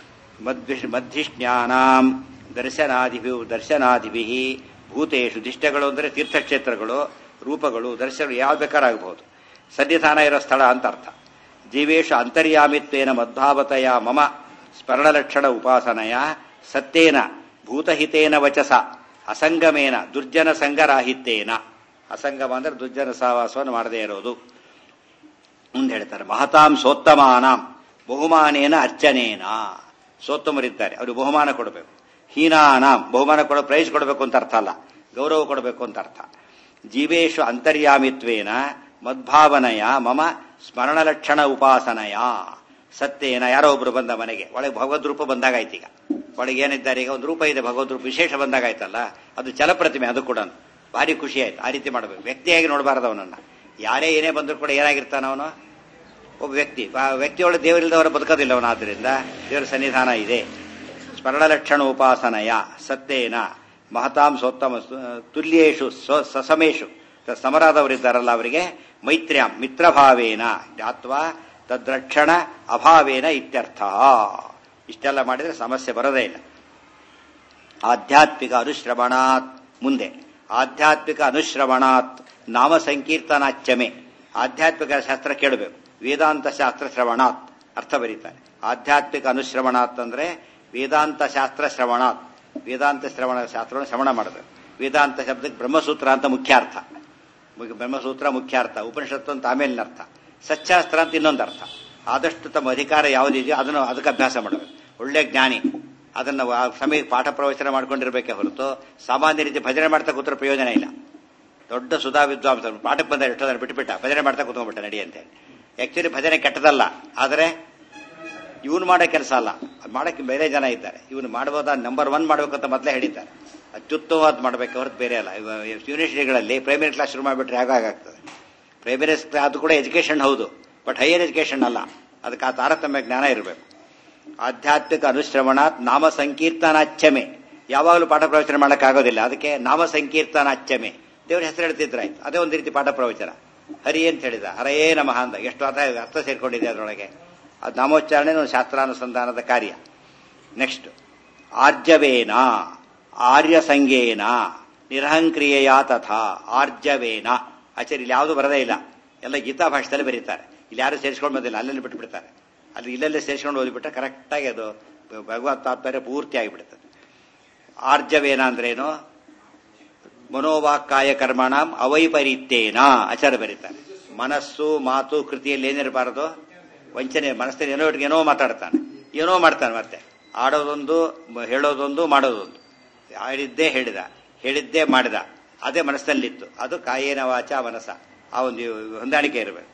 A: ಮಧ್ಯ ಮಧ್ಯಜ್ಞಾನಾಂ ದರ್ಶನಾದಿಭಿ ದರ್ಶನಾದಿಭಿ ಭೂತೇಶು ದಿಷ್ಟಗಳು ಅಂದರೆ ತೀರ್ಥಕ್ಷೇತ್ರಗಳು ರೂಪಗಳು ದರ್ಶನಗಳು ಯಾವ ಬೇಕಾರಾಗಬಹುದು ಸನ್ನಿಧಾನ ಇರೋ ಸ್ಥಳ ಅಂತ ಅರ್ಥ ಜೀವೇಶು ಅಂತರ್ಯಾಮಿತ್ವೇನ ಮದ್ಭಾವತೆಯ ಮಮ ಸ್ಮರಣಲಕ್ಷಣ ಉಪಾಸನೆಯ ಸತ್ಯೇನ ಭೂತಹಿತೇನ ವಚಸ ಅಸಂಗಮೇನ ದುರ್ಜನ ಸಂಗರಾಹಿತ್ಯೇನ ಅಸಂಗಮ ಅಂದ್ರೆ ದುರ್ಜನ ಸಹವಾಸವನ್ನು ಮಾಡದೇ ಇರೋದು ಮುಂದೆ ಹೇಳ್ತಾರೆ ಮಹತಾಂ ಸೋತ್ತಮಾನಾಂ ಬಹುಮಾನೇನ ಅರ್ಚನೇನ ಸೋತ್ತಮರಿದ್ದಾರೆ ಅವರು ಬಹುಮಾನ ಕೊಡಬೇಕು ಹೀನಾನಾಂ ಬಹುಮಾನ ಕೊಡೋ ಪ್ರೈಸ್ ಕೊಡಬೇಕು ಅಂತ ಅರ್ಥ ಅಲ್ಲ ಗೌರವ ಕೊಡಬೇಕು ಅಂತ ಅರ್ಥ ಜೀವೇಶು ಅಂತರ್ಯಾಮಿತ್ವೇನ ಮದ್ಭಾವನೆಯ ಮಮ ಸ್ಮರಣಲಕ್ಷಣ ಉಪಾಸನೆಯ ಸತ್ಯೇನ ಯಾರೋ ಒಬ್ರು ಬಂದ ಮನೆಗೆ ಒಳಗೆ ಭಗವದ್ ರೂಪ ಬಂದಾಗಾಯ್ತು ಈಗ ಒಳಗೆ ಏನಿದ್ದಾರೆ ಈಗ ಒಂದು ರೂಪ ಇದೆ ಭಗವದ್ ರೂಪ ವಿಶೇಷ ಬಂದಾಗಾಯ್ತಲ್ಲ ಅದು ಚಲಪ್ರತಿಮೆ ಅದು ಕೂಡ ಭಾರಿ ಖುಷಿ ಆಯ್ತು ಆ ರೀತಿ ಮಾಡಬೇಕು ವ್ಯಕ್ತಿಯಾಗಿ ನೋಡಬಾರದು ಅವನನ್ನ ಯಾರೇ ಏನೇ ಬಂದರೂ ಕೂಡ ಏನಾಗಿರ್ತಾನ ಅವನು ಒಬ್ಬ ವ್ಯಕ್ತಿ ಆ ವ್ಯಕ್ತಿಯೊಳಗೆ ದೇವರಿಲ್ಲದವರ ಬದುಕೋದಿಲ್ಲ ಅವನು ಆದ್ದರಿಂದ ದೇವರ ಸನ್ನಿಧಾನ ಇದೆ ಸ್ಮರಣಲಕ್ಷಣ ಉಪಾಸನಯ ಸತ್ಯೇನ ಮಹತಾಂ ಸೋತ್ತಮ ತುಲ್ಯೇಶು ಸ್ವ- ಸಸಮೇಶು ತ- ಸಮರಾದವರಿದ್ದಾರಲ್ಲ ಅವರಿಗೆ ಮೈತ್ರ್ಯಾಂ ಮಿತ್ರಭಾವೇನ ಅಥವಾ ತದ್ರಕ್ಷಣ ಅಭಾವೇನ ಇತ್ಯರ್ಥ ಇಷ್ಟೆಲ್ಲ ಮಾಡಿದ್ರೆ ಸಮಸ್ಯೆ ಬರೋದೇ ಇಲ್ಲ ಆಧ್ಯಾತ್ಮಿಕ ಅನುಶ್ರವಣಾತ್ ಮುಂದೆ ಆಧ್ಯಾತ್ಮಿಕ ಅನುಶ್ರವಣಾತ್ ನಾಮ ಸಂಕೀರ್ತನಾಚ್ಯಮೆ ಆಧ್ಯಾತ್ಮಿಕ ಶಾಸ್ತ್ರ ಕೇಳಬೇಕು ವೇದಾಂತ ಶಾಸ್ತ್ರ ಶ್ರವಣಾತ್ ಅರ್ಥ ಬರೀತಾರೆ ಆಧ್ಯಾತ್ಮಿಕ ಅನುಶ್ರವಣಾತ್ ಅಂದ್ರೆ ವೇದಾಂತ ಶಾಸ್ತ್ರ ಶ್ರವಣಾತ್ ವೇದಾಂತ ಶ್ರವಣ ಶಾಸ್ತ್ರವನ್ನು ಶ್ರವಣ ಮಾಡಬೇಕು ವೇದಾಂತ ಶಬ್ದಕ್ಕೆ ಬ್ರಹ್ಮಸೂತ್ರ ಅಂತ ಮುಖ್ಯ ಅರ್ಥ ಮುಖ್ಯ- ಬ್ರಹ್ಮಸೂತ್ರ ಮುಖ್ಯ ಅರ್ಥ ಉಪನಿಷತ್ತು ಅಂತ ಆಮೇಲಿನ ಅರ್ಥ ಸಚ್ಚಾಸ್ತ್ರ ಅಂತ ಇನ್ನೊಂದು ಅರ್ಥ ಆದಷ್ಟು ತಮ್ಮ ಅಧಿಕಾರ ಯಾವುದಿದೆಯೋ ಅದನ್ನು ಅದಕ್ಕೆ ಅಭ್ಯಾಸ ಮಾಡಬೇಕು ಒಳ್ಳೆ ಜ್ಞಾನಿ ಅದನ್ನು ಆ ಸಮಯಕ್ಕೆ ಪಾಠ ಪ್ರವಚನ ಮಾಡ್ಕೊಂಡಿರ್ಬೇಕೇ ಹೊರತು ಸಾಮಾನ್ಯ ರೀತಿ ಭಜನೆ ಮಾಡ್ತಾ ಕೂತ್ರೆ ಪ್ರಯೋಜನ ಇಲ್ಲ ದೊಡ್ಡ ಸುಧಾ ವಿದ್ವಾಂಸರು ಪಾಠಕ್ಕೆ ಬಂದ ಎಷ್ಟೊಂದನ್ನು ಬಿಟ್ಟುಬಿಟ್ಟ ಭಜನೆ ಮಾಡ್ತಾ ಕೂತ್ಕೊಂಡ್ಬಿಟ್ಟ ನಡಿ ಅಂತೇಳಿ ಆಕ್ಚುಲಿ ಭಜನೆ ಕೆಟ್ಟದಲ್ಲ ಆದರೆ ಇವನು ಮಾಡೋ ಕೆಲಸ ಅಲ್ಲ ಅದ್ ಮಾಡಕ್ಕೆ ಬೇರೆ ಜನ ಇದ್ದಾರೆ ಇವನು ಮಾಡ್ಬೋದಾ ನಂಬರ್ ಒನ್ ಮಾಡ್ಬೇಕಂತ ಮೊದಲೇ ಹೇಳಿದ್ದಾರೆ ಅತ್ಯುತ್ತಮವಾದ ಮಾಡಬೇಕು ಹೊರತು ಬೇರೆ ಅಲ್ಲ ಯೂನಿವರ್ಸಿಟಿಗಳಲ್ಲಿ ಪ್ರೈಮರಿ ಕ್ಲಾಸ್ ಶುರು ಮಾಡಿಬಿಟ್ರೆ ಹೇಗಾಗ್ತದೆ ಪ್ರೈಮರಿ ಅದು ಕೂಡ ಎಜುಕೇಶನ್ ಹೌದು ಬಟ್ ಹೈಯರ್ ಎಜುಕೇಶನ್ ಅಲ್ಲ ಅದಕ್ಕೆ ಆ ತಾರತಮ್ಯ ಜ್ಞಾನ ಇರಬೇಕು ಆಧ್ಯಾತ್ಮಿಕ ಅನುಶ್ರವಣಾತ್ ನಾಮ ಸಂಕೀರ್ತನಾಚ್ಯಮೆ ಯಾವಾಗಲೂ ಪಾಠ ಪ್ರವಚನ ಮಾಡೋಕ್ಕಾಗೋದಿಲ್ಲ ಅದಕ್ಕೆ ನಾಮ ಸಂಕೀರ್ತನಾಚ್ಯಮೆ ದೇವ್ರ ಹೆಸರು ಹೇಳ್ತಿದ್ರಾಯ್ತು ಅದೇ ಒಂದು ರೀತಿ ಪಾಠ ಪ್ರವಚನ ಹರಿ ಅಂತ ಹೇಳಿದ ಹರಯೇ ನಮಃ ಅಂದ ಎಷ್ಟು ಅರ್ಥ ಅರ್ಥ ಸೇರ್ಕೊಂಡಿದೆ ಅದರೊಳಗೆ ಅದು ನಾಮೋಚ್ಚಾರಣೆ ಒಂದು ಶಾಸ್ತ್ರಾನುಸಂಧಾನದ ಕಾರ್ಯ ನೆಕ್ಸ್ಟ್ ಆರ್ಜವೇನ ಆರ್ಯ ಸಂಗೇನ ನಿರಹಂಕ್ರಿಯೆಯ ತಥಾ ಆರ್ಜವೇನ ಆಚಾರ್ಯ ಇಲ್ಲಿ ಯಾವುದು ಬರದೇ ಇಲ್ಲ ಎಲ್ಲ ಗೀತಾ ಭಾಷೆದಲ್ಲಿ ಬರೀತಾರೆ ಇಲ್ಲಿ ಯಾರು ಸೇರಿಸ್ಕೊಂಡು ಬಂದಿಲ್ಲ ಅಲ್ಲೆಲ್ಲಿ ಬಿಟ್ಬಿಡ್ತಾರೆ ಅಲ್ಲಿ ಇಲ್ಲೆಲ್ಲೇ ಸೇರಿಸ್ಕೊಂಡು ಓದಿಬಿಟ್ರೆ ಕರೆಕ್ಟಾಗಿ ಅದು ಭಗವತ್ ತಾತ್ಪರ್ಯ ಪೂರ್ತಿ ಆಗಿಬಿಡುತ್ತದೆ ಆರ್ಜವೇನ ಅಂದ್ರೇನು ಮನೋವಾಕ್ಕಾಯ ಕರ್ಮಣಂ ಅವೈಪರೀತ್ಯೇನ ಆಚಾರ ಬರೀತಾರೆ ಮನಸ್ಸು ಮಾತು ಕೃತಿಯಲ್ಲಿ ಏನಿರಬಾರದು ವಂಚನೆ ಮನಸ್ಸಲ್ಲಿ ಏನೋ ಏನೋ ಮಾತಾಡ್ತಾನೆ ಏನೋ ಮಾಡ್ತಾನೆ ಮತ್ತೆ ಆಡೋದೊಂದು ಹೇಳೋದೊಂದು ಮಾಡೋದೊಂದು ಆಡಿದ್ದೇ ಹೇಳಿದ ಹೇಳಿದ್ದೇ ಮಾಡಿದ ಅದೇ ಮನಸ್ಸಲ್ಲಿತ್ತು ಅದು ಕಾಯೇನ ವಾಚ ಮನಸ್ಸ ಆ ಒಂದು ಹೊಂದಾಣಿಕೆ ಇರಬೇಕು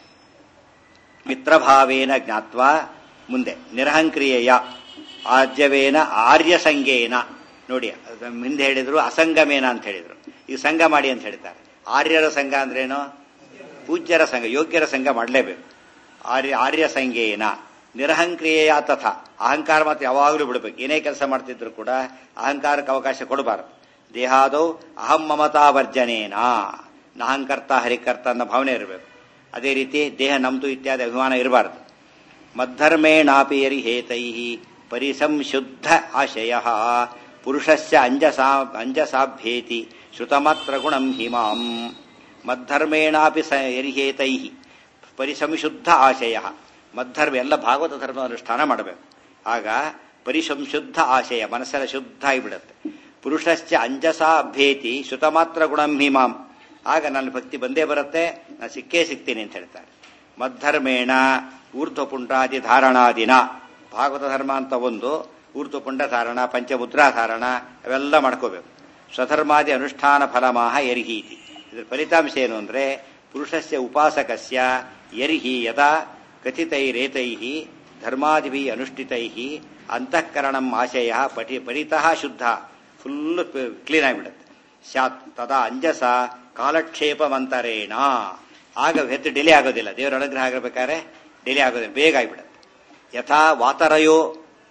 A: ಮಿತ್ರಭಾವೇನ ಜ್ಞಾತ್ವ ಮುಂದೆ ನಿರಹಂಕ್ರಿಯೆಯ ಆರ್ಜವೇನ ಆರ್ಯ ಸಂಗೇನ ನೋಡಿ ಹಿಂದೆ ಹೇಳಿದ್ರು ಅಸಂಗಮೇನ ಅಂತ ಹೇಳಿದ್ರು ಈ ಸಂಘ ಮಾಡಿ ಅಂತ ಹೇಳ್ತಾರೆ ಆರ್ಯರ ಸಂಘ ಅಂದ್ರೇನು ಪೂಜ್ಯರ ಸಂಘ ಯೋಗ್ಯರ ಸಂಘ ಮಾಡಲೇಬೇಕು ಆರ್ಯ ಆರ್ಯ ಸಂಘೇನ ನಿರಹಂಕ್ರಿಯೆಯ ತಥ ಅಹಂಕಾರ ಮಾತ್ರ ಯಾವಾಗಲೂ ಬಿಡಬೇಕು ಏನೇ ಕೆಲಸ ಮಾಡ್ತಿದ್ರು ಕೂಡ ಅಹಂಕಾರಕ್ಕೆ ಅವಕಾಶ ಕೊಡಬಾರದು ದೇಹಾದೌ ಅಹಂ ಮಮತಾ ವರ್ಜನೇನ ನಹಂಕರ್ತ ಹರಿಕರ್ತ ಅನ್ನೋ ಭಾವನೆ ಇರಬೇಕು ಅದೇ ರೀತಿ ದೇಹ ನಮ್ದು ಇತ್ಯಾದಿ ಅಭಿಮಾನ ಇರಬಾರದು ಮದ್ಧರ್ಮೇಣಾಪಿ ಯರಿಹೇತೈ ಪರಿಸಂಶುದ್ಧ ಆಶಯ ಪುರುಷಸ್ಯ ಅಂಜಸಾ ಅಂಜಸಾಭ್ಯೇತಿ ಶ್ರುತಮಾತ್ರ ಗುಣಂ ಹಿಮಾಂ ಮದ್ಧರ್ಮೇಣಾಪಿ ಸ ಯರಿಹೇತೈ ಪರಿಸಂಶುದ್ಧ ಆಶಯ ಮದ್ಧರ್ಮ ಎಲ್ಲ ಭಾಗವತ ಧರ್ಮ ಅನುಷ್ಠಾನ ಮಾಡಬೇಕು ಆಗ ಪರಿಸಂಶುದ್ಧ ಆಶಯ ಮನಸ್ಸೆಲ್ಲ ಶುದ್ಧ ಆಗಿಬಿಡುತ್ತೆ ಪುರುಷಶ್ಚ ಅಂಜಸಾ ಅಭ್ಯೇತಿ ಶ್ರುತಮಾತ್ರ ಗುಣಂ ಹಿಮಾಂ ಆಗ ನನ್ನ ಭಕ್ತಿ ಬಂದೇ ಬರುತ್ತೆ ನಾನು ಸಿಕ್ಕೇ ಸಿಗ್ತೀನಿ ಅಂತ ಹೇಳ್ತಾರೆ ಮದ್ಧರ್ಮೇಣ ಊರ್ಧ್ವಪುಂಡ್ರಾದಿ ಧಾರಣಾದಿನ ಭಾಗವತ ಧರ್ಮ ಅಂತ ಒಂದು ಊರ್ಧ್ವಪುಂಡ ಧಾರಣ ಪಂಚಮುದ್ರಾ ಧಾರಣ ಅವೆಲ್ಲ ಮಾಡ್ಕೋಬೇಕು ಸ್ವಧರ್ಮಾದಿ ಅನುಷ್ಠಾನ ಫಲಮಾಹ ಯರ್ಹೀತಿ ಇದ್ರ ಫಲಿತಾಂಶ ಏನು ಅಂದ್ರೆ ಪುರುಷಸ್ಯ ಉಪಾಸಕಸ್ಯ ಯರ್ಹಿ ಯದಾ ಕಥಿತೈರೇತೈ ಧರ್ಮಾದಿಭಿ ಅನುಷ್ಠಿತೈ ಅಂತಃಕರಣಂ ಆಶಯ ಪಟಿ ಪರಿತಃ ಶುದ್ಧ ಫುಲ್ ಕ್ಲೀನ್ ಆಗಿಬಿಡುತ್ತೆ ಸ್ಯಾತ್ ತದಾ ಅಂಜಸ ಕಾಲಕ್ಷೇಪಮಂತರೇಣ ಆಗ ಹೆಚ್ಚು ಡಿಲೇ ಆಗೋದಿಲ್ಲ ದೇವರ ಅನುಗ್ರಹ ಆಗಬೇಕಾದ್ರೆ ಡಿಲೇ ಆಗೋದಿಲ್ಲ ಬೇಗ ಆಗಿಬಿಡುತ್ತೆ ಯಥಾ ವಾತರಯೋ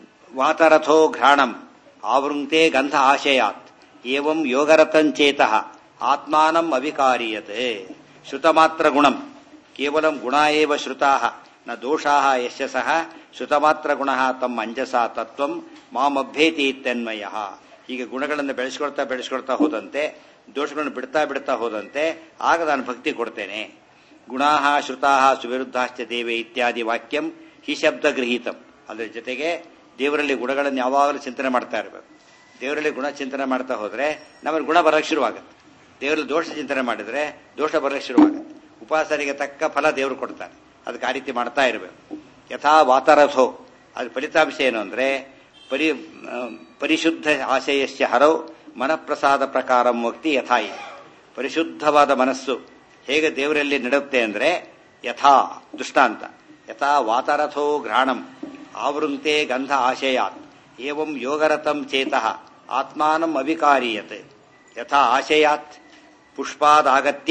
A: ವಾತರಥೋ ಘ್ರಾಣಂ ಆವೃಂಕ್ತೆ ಗಂಧ ಆಶಯಾತ್ ಏವಂ ಯೋಗರತಂಚೇತ ಆತ್ಮಾನಂ ಅವಿಕಾರೀಯತೆ ಶ್ರುತಮಾತ್ರ ಗುಣಂ ಕೇವಲಂ ಗುಣ ಏವ ಶ್ರುತಾ ನ ದೋಷಾ ಯಶ ಸಹ ಶ್ರುತಮಾತ್ರ ಗುಣ ತಮ್ಮ ಅಂಜಸಾ ತತ್ವಂ ಮಾಮಭ್ಯೇತಿ ಇತ್ಯನ್ವಯ ಹೀಗೆ ಗುಣಗಳನ್ನು ಬೆಳೆಸ್ಕೊಳ್ತಾ ಬೆಳೆಸ್ಕೊಳ್ತಾ ಹೋದಂತೆ ದೋಷಗಳನ್ನು ಬಿಡ್ತಾ ಬಿಡ್ತಾ ಹೋದಂತೆ ಆಗ ನಾನು ಭಕ್ತಿ ಕೊಡ್ತೇನೆ ಗುಣಾ ಶ್ರುತಾ ಸುವಿರುದ್ಧಾಶ್ಚ ದೇವೆ ಇತ್ಯಾದಿ ವಾಕ್ಯಂ ಹಿ ಶಬ್ದ ಗೃಹೀತಂ ಅದರ ಜೊತೆಗೆ ದೇವರಲ್ಲಿ ಗುಣಗಳನ್ನು ಯಾವಾಗಲೂ ಚಿಂತನೆ ಮಾಡ್ತಾ ಇರಬೇಕು ದೇವರಲ್ಲಿ ಗುಣ ಚಿಂತನೆ ಮಾಡ್ತಾ ಹೋದ್ರೆ ನಮಗೆ ಗುಣ ಬರಕ್ಕೆ ಶುರುವಾಗುತ್ತೆ ದೇವರಲ್ಲಿ ದೋಷ ಚಿಂತನೆ ಮಾಡಿದ್ರೆ ದೋಷ ಬರಕ್ಕೆ ಶುರುವಾಗುತ್ತೆ ಉಪಾಸನೆಗೆ ತಕ್ಕ ಫಲ ದೇವರು ಕೊಡ್ತಾರೆ ಅದಕ್ಕೆ ಆ ರೀತಿ ಮಾಡ್ತಾ ಇರಬೇಕು ಯಥಾ ವಾತರಥೋ ಅದು ಫಲಿತಾಂಶ ಏನು ಅಂದ್ರೆ ಪರಿ ಪರಿಶುದ್ಧ ಆಶಯಸ್ಯ ಹರೌ ಮನಃಪ್ರಸಾದ ಪ್ರಕಾರ ಮುಕ್ತಿ ಯಥಾ ಇದೆ ಪರಿಶುದ್ಧವಾದ ಮನಸ್ಸು ಹೇಗೆ ದೇವರಲ್ಲಿ ನಡೆಯುತ್ತೆ ಅಂದ್ರೆ ಯಥಾ ದೃಷ್ಟಾಂತ ಯಥಾ ವಾತರಥೋ ಘ್ರಾಣಂ ಆವೃಂತೆ ಗಂಧ ಆಶಯಾತ್ ಏವಂ ಯೋಗರತಂ ಚೇತಃ ಆತ್ಮಾನಂ ಅವಿಕಾರೀಯತೆ ಯಥಾ ಆಶಯಾತ್ ಪುಷ್ಪಾದಾಗತ್ಯ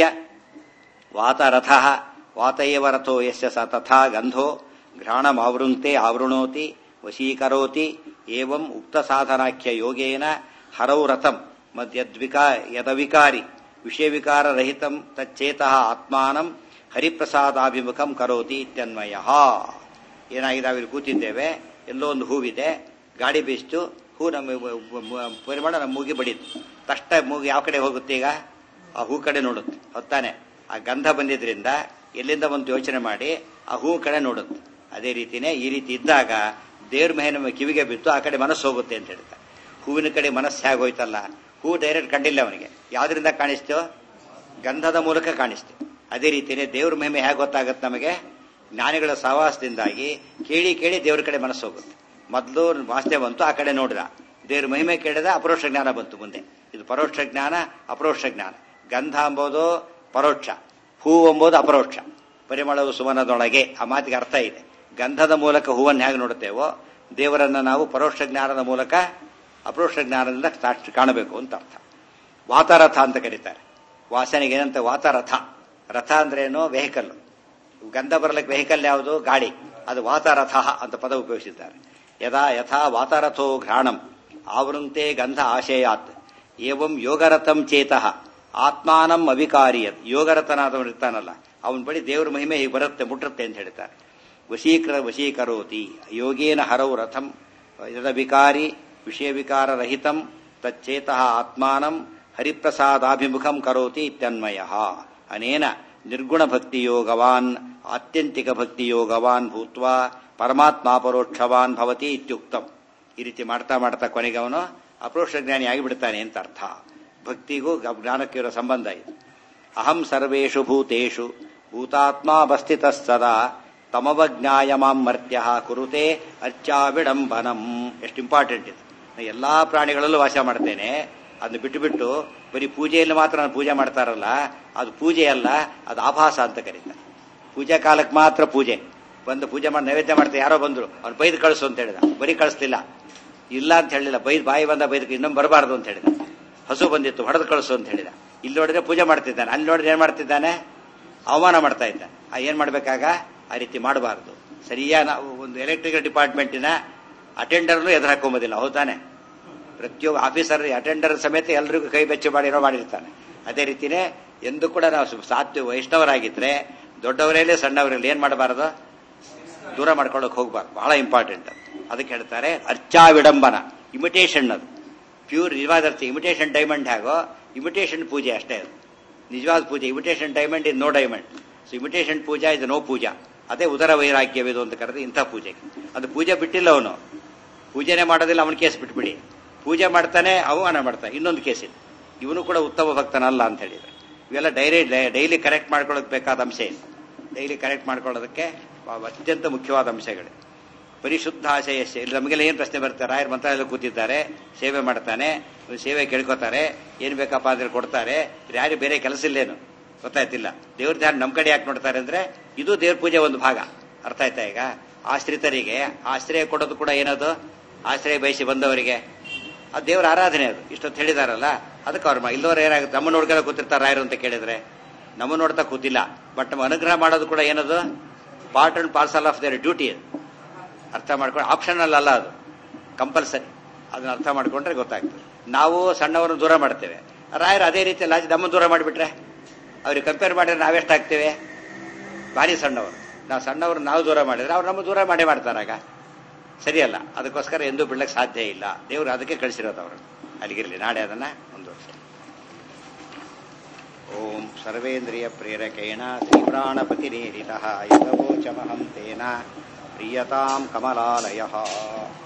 A: ವಾತರಥ ವಾತಯವ ರಥೋ ಯಶ್ಯ ಸ ತಥಾ ಗಂಧೋ ಘ್ರಾಣಮಾವೃಂತೆ ಆವೃಣೋತಿ ವಶೀಕರೋತಿ ಏವಂ ಉಕ್ತ ಸಾಧನಾಖ್ಯ ಯೋಗೇನ ಹರೌ ರಥಂ ಮದ್ಯದ್ವಿಕಾ ಯದವಿಕಾರಿ ವಿಷಯವಿಕಾರರಹಿತಂ ತಚ್ಚೇತಃ ಆತ್ಮಾನಂ ಹರಿಪ್ರಸಾದಾಭಿಮುಖಂ ಕರೋತಿ ಇತ್ಯನ್ವಯ ಏನಾಗಿದೆ ನಾವಿಲ್ಲಿ ಕೂತಿದ್ದೇವೆ ಎಲ್ಲೋ ಒಂದು ಹೂವಿದೆ ಗಾಡಿ ಬೀಸ್ತು ಹೂ ನಮ್ಮ ಪರಿಮಾಣ ನಮ್ಮ ಮೂಗಿ ಬಡೀತು ತಷ್ಟ ಮೂಗಿ ಯಾವ ಕಡೆ ಹೋಗುತ್ತೆ ಈಗ ಆ ಹೂ ಕಡೆ ನೋಡುತ್ತೆ ಹೊತ್ತಾನೆ ಆ ಗಂಧ ಬಂದಿದ್ರಿಂದ ಎಲ್ಲಿಂದ ಒಂದು ಯೋಚನೆ ಮಾಡಿ ಆ ಹೂ ಕಡೆ ನೋಡುತ್ತೆ ಅದೇ ರೀತಿನೇ ಈ ರೀತಿ ಇದ್ದಾಗ ದೇವ್ರ ಮೇಲೆ ನಮ್ಮ ಕಿವಿಗೆ ಬಿತ್ತು ಆ ಕಡೆ ಮನಸ್ಸು ಹೋಗುತ್ತೆ ಅಂತ ಹೇಳ್ತಾರೆ ಹೂವಿನ ಕಡೆ ಮನಸ್ಸು ಹೇಗೋಯ್ತಲ್ಲ ಹೂ ಡೈರೆಕ್ಟ್ ಕಂಡಿಲ್ಲ ಅವನಿಗೆ ಯಾವ್ದ್ರಿಂದ ಕಾಣಿಸ್ತೋ ಗಂಧದ ಮೂಲಕ ಕಾಣಿಸ್ತು ಅದೇ ರೀತಿನೇ ದೇವ್ರ ಮಹಿಮೆ ಹೇಗೆ ಗೊತ್ತಾಗುತ್ತೆ ನಮಗೆ ಜ್ಞಾನಿಗಳ ಸಹವಾಸದಿಂದಾಗಿ ಕೇಳಿ ಕೇಳಿ ದೇವ್ರ ಕಡೆ ಮನಸ್ಸು ಹೋಗುತ್ತೆ ಮೊದಲು ವಾಸನೆ ಬಂತು ಆ ಕಡೆ ನೋಡಿದ ದೇವ್ರ ಮಹಿಮೆ ಕೇಳಿದ ಅಪರೋಕ್ಷ ಜ್ಞಾನ ಬಂತು ಮುಂದೆ ಇದು ಪರೋಕ್ಷ ಜ್ಞಾನ ಅಪರೋಕ್ಷ ಜ್ಞಾನ ಗಂಧ ಎಂಬುದು ಪರೋಕ್ಷ ಹೂ ಎಂಬುದು ಅಪರೋಕ್ಷ ಪರಿಮಳವು ಸುಮನದೊಳಗೆ ಆ ಮಾತಿಗೆ ಅರ್ಥ ಇದೆ ಗಂಧದ ಮೂಲಕ ಹೂವನ್ನು ಹೇಗೆ ನೋಡುತ್ತೇವೋ ದೇವರನ್ನ ನಾವು ಪರೋಕ್ಷ ಜ್ಞಾನದ ಮೂಲಕ ಅಪರೋಕ್ಷ ಜ್ಞಾನದಿಂದ ಸಾಕ್ಷಿ ಕಾಣಬೇಕು ಅಂತ ಅರ್ಥ ವಾತರಥ ಅಂತ ಕರೀತಾರೆ ವಾಸನೆಗೆ ಏನಂತ ವಾತರಥ ರಥ ಅಂದ್ರೇನು ವೆಹಿಕಲ್ ಗಂಧ ಬರಲಿಕ್ಕೆ ವೆಹಿಕಲ್ ಯಾವುದು ಗಾಡಿ ಅದು ವಾತರಥ ಅಂತ ಪದ ಉಪಯೋಗಿಸಿದ್ದಾರೆ ಯದಾ ಯಥಾ ವಾತರಥೋ ಘ್ರಾಣಂ ಆವೃಂತೆ ಗಂಧ ಆಶಯಾತ್ ಏವಂ ಯೋಗರಥಂ ಚೇತಃ ಆತ್ಮಾನಂ ಅವಿಕಾರಿಯತ್ ಯೋಗರಥನಾದವನು ಇರ್ತಾನಲ್ಲ ಅವನ ಬಳಿ ದೇವರ ಮಹಿಮೆ ಹೀಗೆ ಬರುತ್ತೆ ಮುಟ್ಟುತ್ತೆ ಅಂತ ಹೇಳ್ತಾರೆ ವಶೀಕರ ವಶೀಕರೋತಿ ಯೋಗೇನ ಹರೌ ರಥಂ ಯದವಿಕಾರಿ ವಿಷಯ ವಿಕಾರ ರಹಿತಂ ತಚ್ಚೇತಃ ಆತ್ಮಾನಂ ಹರಿಪ್ರಸಾದಾಭಿಮುಖಂ ಕರೋತಿ ಇತ್ಯನ್ವಯ ಅನೇನ ನಿರ್ಗುಣ ಭಕ್ತಿಯೋಗವಾನ್ ಆತ್ಯಂತಿಕ ಭಕ್ತಿಯೋಗವಾನ್ ಭೂತ್ವಾ ಪರಮಾತ್ಮಾಪರೋಕ್ಷವಾನ್ ಭವತಿ ಇತ್ಯುಕ್ತಂ ಈ ರೀತಿ ಮಾಡ್ತಾ ಮಾಡ್ತಾ ಕೊನೆಗೆ ಅವನು ಅಪರೋಕ್ಷ ಜ್ಞಾನಿ ಆಗಿಬಿಡ್ತಾನೆ ಅಂತ ಅರ್ಥ ಭಕ್ತಿಗೂ ಜ್ಞಾನಕ್ಕೆ ಇರೋ ಸಂಬಂಧ ಇದು ಅಹಂ ಸರ್ವೇಷು ಭೂತೇಷು ಭೂತಾತ್ಮಾವಸ್ಥಿತ ಸದಾ ತಮವಜ್ಞಾಯ ಮಾಂ ಮರ್ತ್ಯ ಕುರುತೆ ಅರ್ಚಾವಿಡಂಬನಂ ಎಷ್ಟು ಇಂಪಾರ್ಟೆಂಟ್ ಇದು ನಾನು ಎಲ್ಲಾ ಪ್ರಾಣಿಗಳಲ್ಲೂ ವಾಸ ಮಾಡ್ತೇನೆ ಅದನ್ನ ಬಿಟ್ಟು ಬಿಟ್ಟು ಬರೀ ಪೂಜೆಯಲ್ಲಿ ಮಾತ್ರ ನಾನು ಪೂಜೆ ಮಾಡ್ತಾರಲ್ಲ ಅದು ಪೂಜೆ ಅಲ್ಲ ಅದು ಆಭಾಸ ಅಂತ ಕರೀತಾರೆ ಪೂಜಾ ಕಾಲಕ್ಕೆ ಮಾತ್ರ ಪೂಜೆ ಬಂದು ಪೂಜೆ ಮಾಡಿ ನೈವೇದ್ಯ ಮಾಡ್ತಾರೆ ಯಾರೋ ಬಂದ್ರು ಅವ್ರು ಬೈದು ಕಳಿಸು ಅಂತ ಹೇಳಿದ ಬರೀ ಕಳಿಸ್ಲಿಲ್ಲ ಇಲ್ಲ ಅಂತ ಹೇಳಿಲ್ಲ ಬೈದ್ ಬಾಯಿ ಬಂದ ಬೈದಕ್ಕೆ ಇನ್ನೊಮ್ಮೆ ಬರಬಾರ್ದು ಅಂತ ಹೇಳಿದ ಹಸು ಬಂದಿತ್ತು ಹೊಡೆದು ಕಳಿಸು ಅಂತ ಹೇಳಿದ ಇಲ್ಲಿ ನೋಡಿದ್ರೆ ಪೂಜೆ ಮಾಡ್ತಿದ್ದಾನೆ ಅಲ್ಲಿ ನೋಡಿದ್ರೆ ಏನ್ ಮಾಡ್ತಿದ್ದಾನೆ ಅವಮಾನ ಮಾಡ್ತಾ ಇದ್ದ ಆ ಏನ್ ಮಾಡ್ಬೇಕಾಗ ಆ ರೀತಿ ಮಾಡಬಾರ್ದು ಸರಿಯಾ ನಾವು ಒಂದು ಎಲೆಕ್ಟ್ರಿಕಲ್ ಡಿಪಾರ್ಟ್ಮೆಂಟಿನ ಅಟೆಂಡರ್ನು ಎದುರು ಹಾಕೊಂಬೋದಿಲ್ಲ ಹೌದಾನೆ ಪ್ರತಿಯೊಬ್ಬ ಆಫೀಸರ್ ಅಟೆಂಡರ್ ಸಮೇತ ಎಲ್ರಿಗೂ ಕೈ ಬೆಚ್ಚ ಮಾಡಿರೋ ಮಾಡಿರ್ತಾನೆ ಅದೇ ರೀತಿನೇ ಎಂದು ಕೂಡ ನಾವು ಸಾಧ್ಯ ವೈಷ್ಣವರಾಗಿದ್ರೆ ದೊಡ್ಡವರಲ್ಲಿ ಸಣ್ಣವರಲ್ಲಿ ಏನ್ ಮಾಡಬಾರದು ದೂರ ಮಾಡ್ಕೊಳ್ಳೋಕೆ ಹೋಗ್ಬಾರ್ದು ಬಹಳ ಇಂಪಾರ್ಟೆಂಟ್ ಅದಕ್ಕೆ ಹೇಳ್ತಾರೆ ಅರ್ಚಾ ವಿಡಂಬನ ಇಮಿಟೇಷನ್ ಅದು ಪ್ಯೂರ್ ನಿಜವಾದ ಅರ್ಥ ಇಮಿಟೇಷನ್ ಡೈಮಂಡ್ ಹೇಗೋ ಇಮಿಟೇಷನ್ ಪೂಜೆ ಅಷ್ಟೇ ಅದು ನಿಜವಾದ ಪೂಜೆ imitation diamond is no diamond so imitation puja ಇದು ನೋ ಪೂಜಾ ಅದೇ ಉದರ ವೈರಾಗ್ಯವಿದು ಅಂತ ಕರೆದು ಇಂಥ ಪೂಜೆಗೆ ಅದು ಪೂಜೆ ಬಿಟ್ಟಿಲ್ಲ ಅವನು ಪೂಜೆನೆ ಮಾಡೋದಿಲ್ಲ ಅವನ ಕೇಸ್ ಬಿಟ್ಬಿಡಿ ಪೂಜೆ ಮಾಡ್ತಾನೆ ಅವಮಾನ ಮಾಡ್ತಾನೆ ಇನ್ನೊಂದು ಕೇಸ್ ಇದೆ ಇವನು ಕೂಡ ಉತ್ತಮ ಭಕ್ತನಲ್ಲ ಅಂತ ಹೇಳಿದ್ರೆ ಇವೆಲ್ಲ ಡೈರಿ ಡೈಲಿ ಕರೆಕ್ಟ್ ಮಾಡ್ಕೊಳ್ಳೋಕೆ ಬೇಕಾದ ಅಂಶ ಇದೆ ಡೈಲಿ ಕರೆಕ್ಟ್ ಮಾಡ್ಕೊಳ್ಳೋದಕ್ಕೆ ಅತ್ಯಂತ ಮುಖ್ಯವಾದ ಅಂಶಗಳು ಪರಿಶುದ್ಧ ಆಶಯ ಇಲ್ಲಿ ನಮಗೆಲ್ಲ ಏನು ಪ್ರಶ್ನೆ ಬರುತ್ತೆ ರಾಯರ್ ಮಂತ್ರಾಲಯ ಕೂತಿದ್ದಾರೆ ಸೇವೆ ಮಾಡ್ತಾನೆ ಸೇವೆ ಕೇಳ್ಕೊತಾರೆ ಏನ್ ಬೇಕಪ್ಪ ಅಂದ್ರೆ ಕೊಡ್ತಾರೆ ಯಾರು ಬೇರೆ ಕೆಲಸ ಇಲ್ಲೇನು ಗೊತ್ತಾಯ್ತಿಲ್ಲ ದೇವ್ರ ಧ್ಯಾನ ನಮ್ ಕಡೆ ಯಾಕೆ ನೋಡ್ತಾರೆ ಅಂದ್ರೆ ಇದು ದೇವ್ರ ಪೂಜೆ ಒಂದು ಭಾಗ ಅರ್ಥ ಆಯ್ತಾ ಈಗ ಆಶ್ರಿತರಿಗೆ ಆಶ್ರಯ ಕೊಡೋದು ಕೂಡ ಏನದು ಆಶ್ರಯ ಬಯಸಿ ಬಂದವರಿಗೆ ಅದು ದೇವರ ಆರಾಧನೆ ಅದು ಇಷ್ಟೊತ್ತು ಹೇಳಿದಾರಲ್ಲ ಅದಕ್ಕೆ ಅವ್ರ ಇಲ್ಲವರ ಏನಾಗುತ್ತೆ ನಮ್ಮ ನೋಡ್ಕೊಂಡು ಕೂತಿರ್ತಾರೆ ರಾಯರು ಅಂತ ಕೇಳಿದ್ರೆ ನಮ್ಮ ನೋಡ್ತಾ ಕೂತಿಲ್ಲ ಬಟ್ ನಮ್ಮ ಅನುಗ್ರಹ ಮಾಡೋದು ಕೂಡ ಏನದು part and parcel of their duty ಅದು ಅರ್ಥ ಮಾಡ್ಕೊಂಡು ಆಪ್ಷನಲ್ ಅಲ್ಲ ಅದು ಕಂಪಲ್ಸರಿ ಅದನ್ನ ಅರ್ಥ ಮಾಡ್ಕೊಂಡ್ರೆ ಗೊತ್ತಾಗ್ತದೆ ನಾವು ಸಣ್ಣವರನ್ನು ದೂರ ಮಾಡ್ತೇವೆ ರಾಯರು ಅದೇ ರೀತಿ ಲಾಜ್ ನಮ್ಮ ದೂರ ಮಾಡಿಬಿಟ್ರೆ ಅವ್ರಿಗೆ ಕಂಪೇರ್ ಮಾಡಿದ್ರೆ ನಾವೆಷ್ಟಾಗ್ತೇವೆ ಭಾರಿ ಸಣ್ಣವರು ನಾವು ಸಣ್ಣವರು ನಾವು ದೂರ ಮಾಡಿದ್ರೆ ಅವ್ರು ನಮ್ಮ ದೂರ ಮಾಡೇ ಮಾಡ್ತಾರಾಗ ಸರಿಯಲ್ಲ ಅದಕ್ಕೋಸ್ಕರ ಎಂದೂ ಬಿಡ್ಲಕ್ಕೆ ಸಾಧ್ಯ ಇಲ್ಲ ದೇವರು ಅದಕ್ಕೆ ಕಳಿಸಿರೋದು ಅವರು ಅಲ್ಲಿಗಿರಲಿ ನಾಳೆ ಅದನ್ನ ಮುಂದುವರಿಸಿ ಓಂ ಸರ್ವೇಂದ್ರಿಯ ಪ್ರೇರಕೇಣ ಶ್ರೀಪ್ರಾಣಪತಿರೇರಿತ ಯದವೋಚಮಹಂ ತೇನ ಪ್ರಿಯತಾಂ ಕಮಲಾಲಯ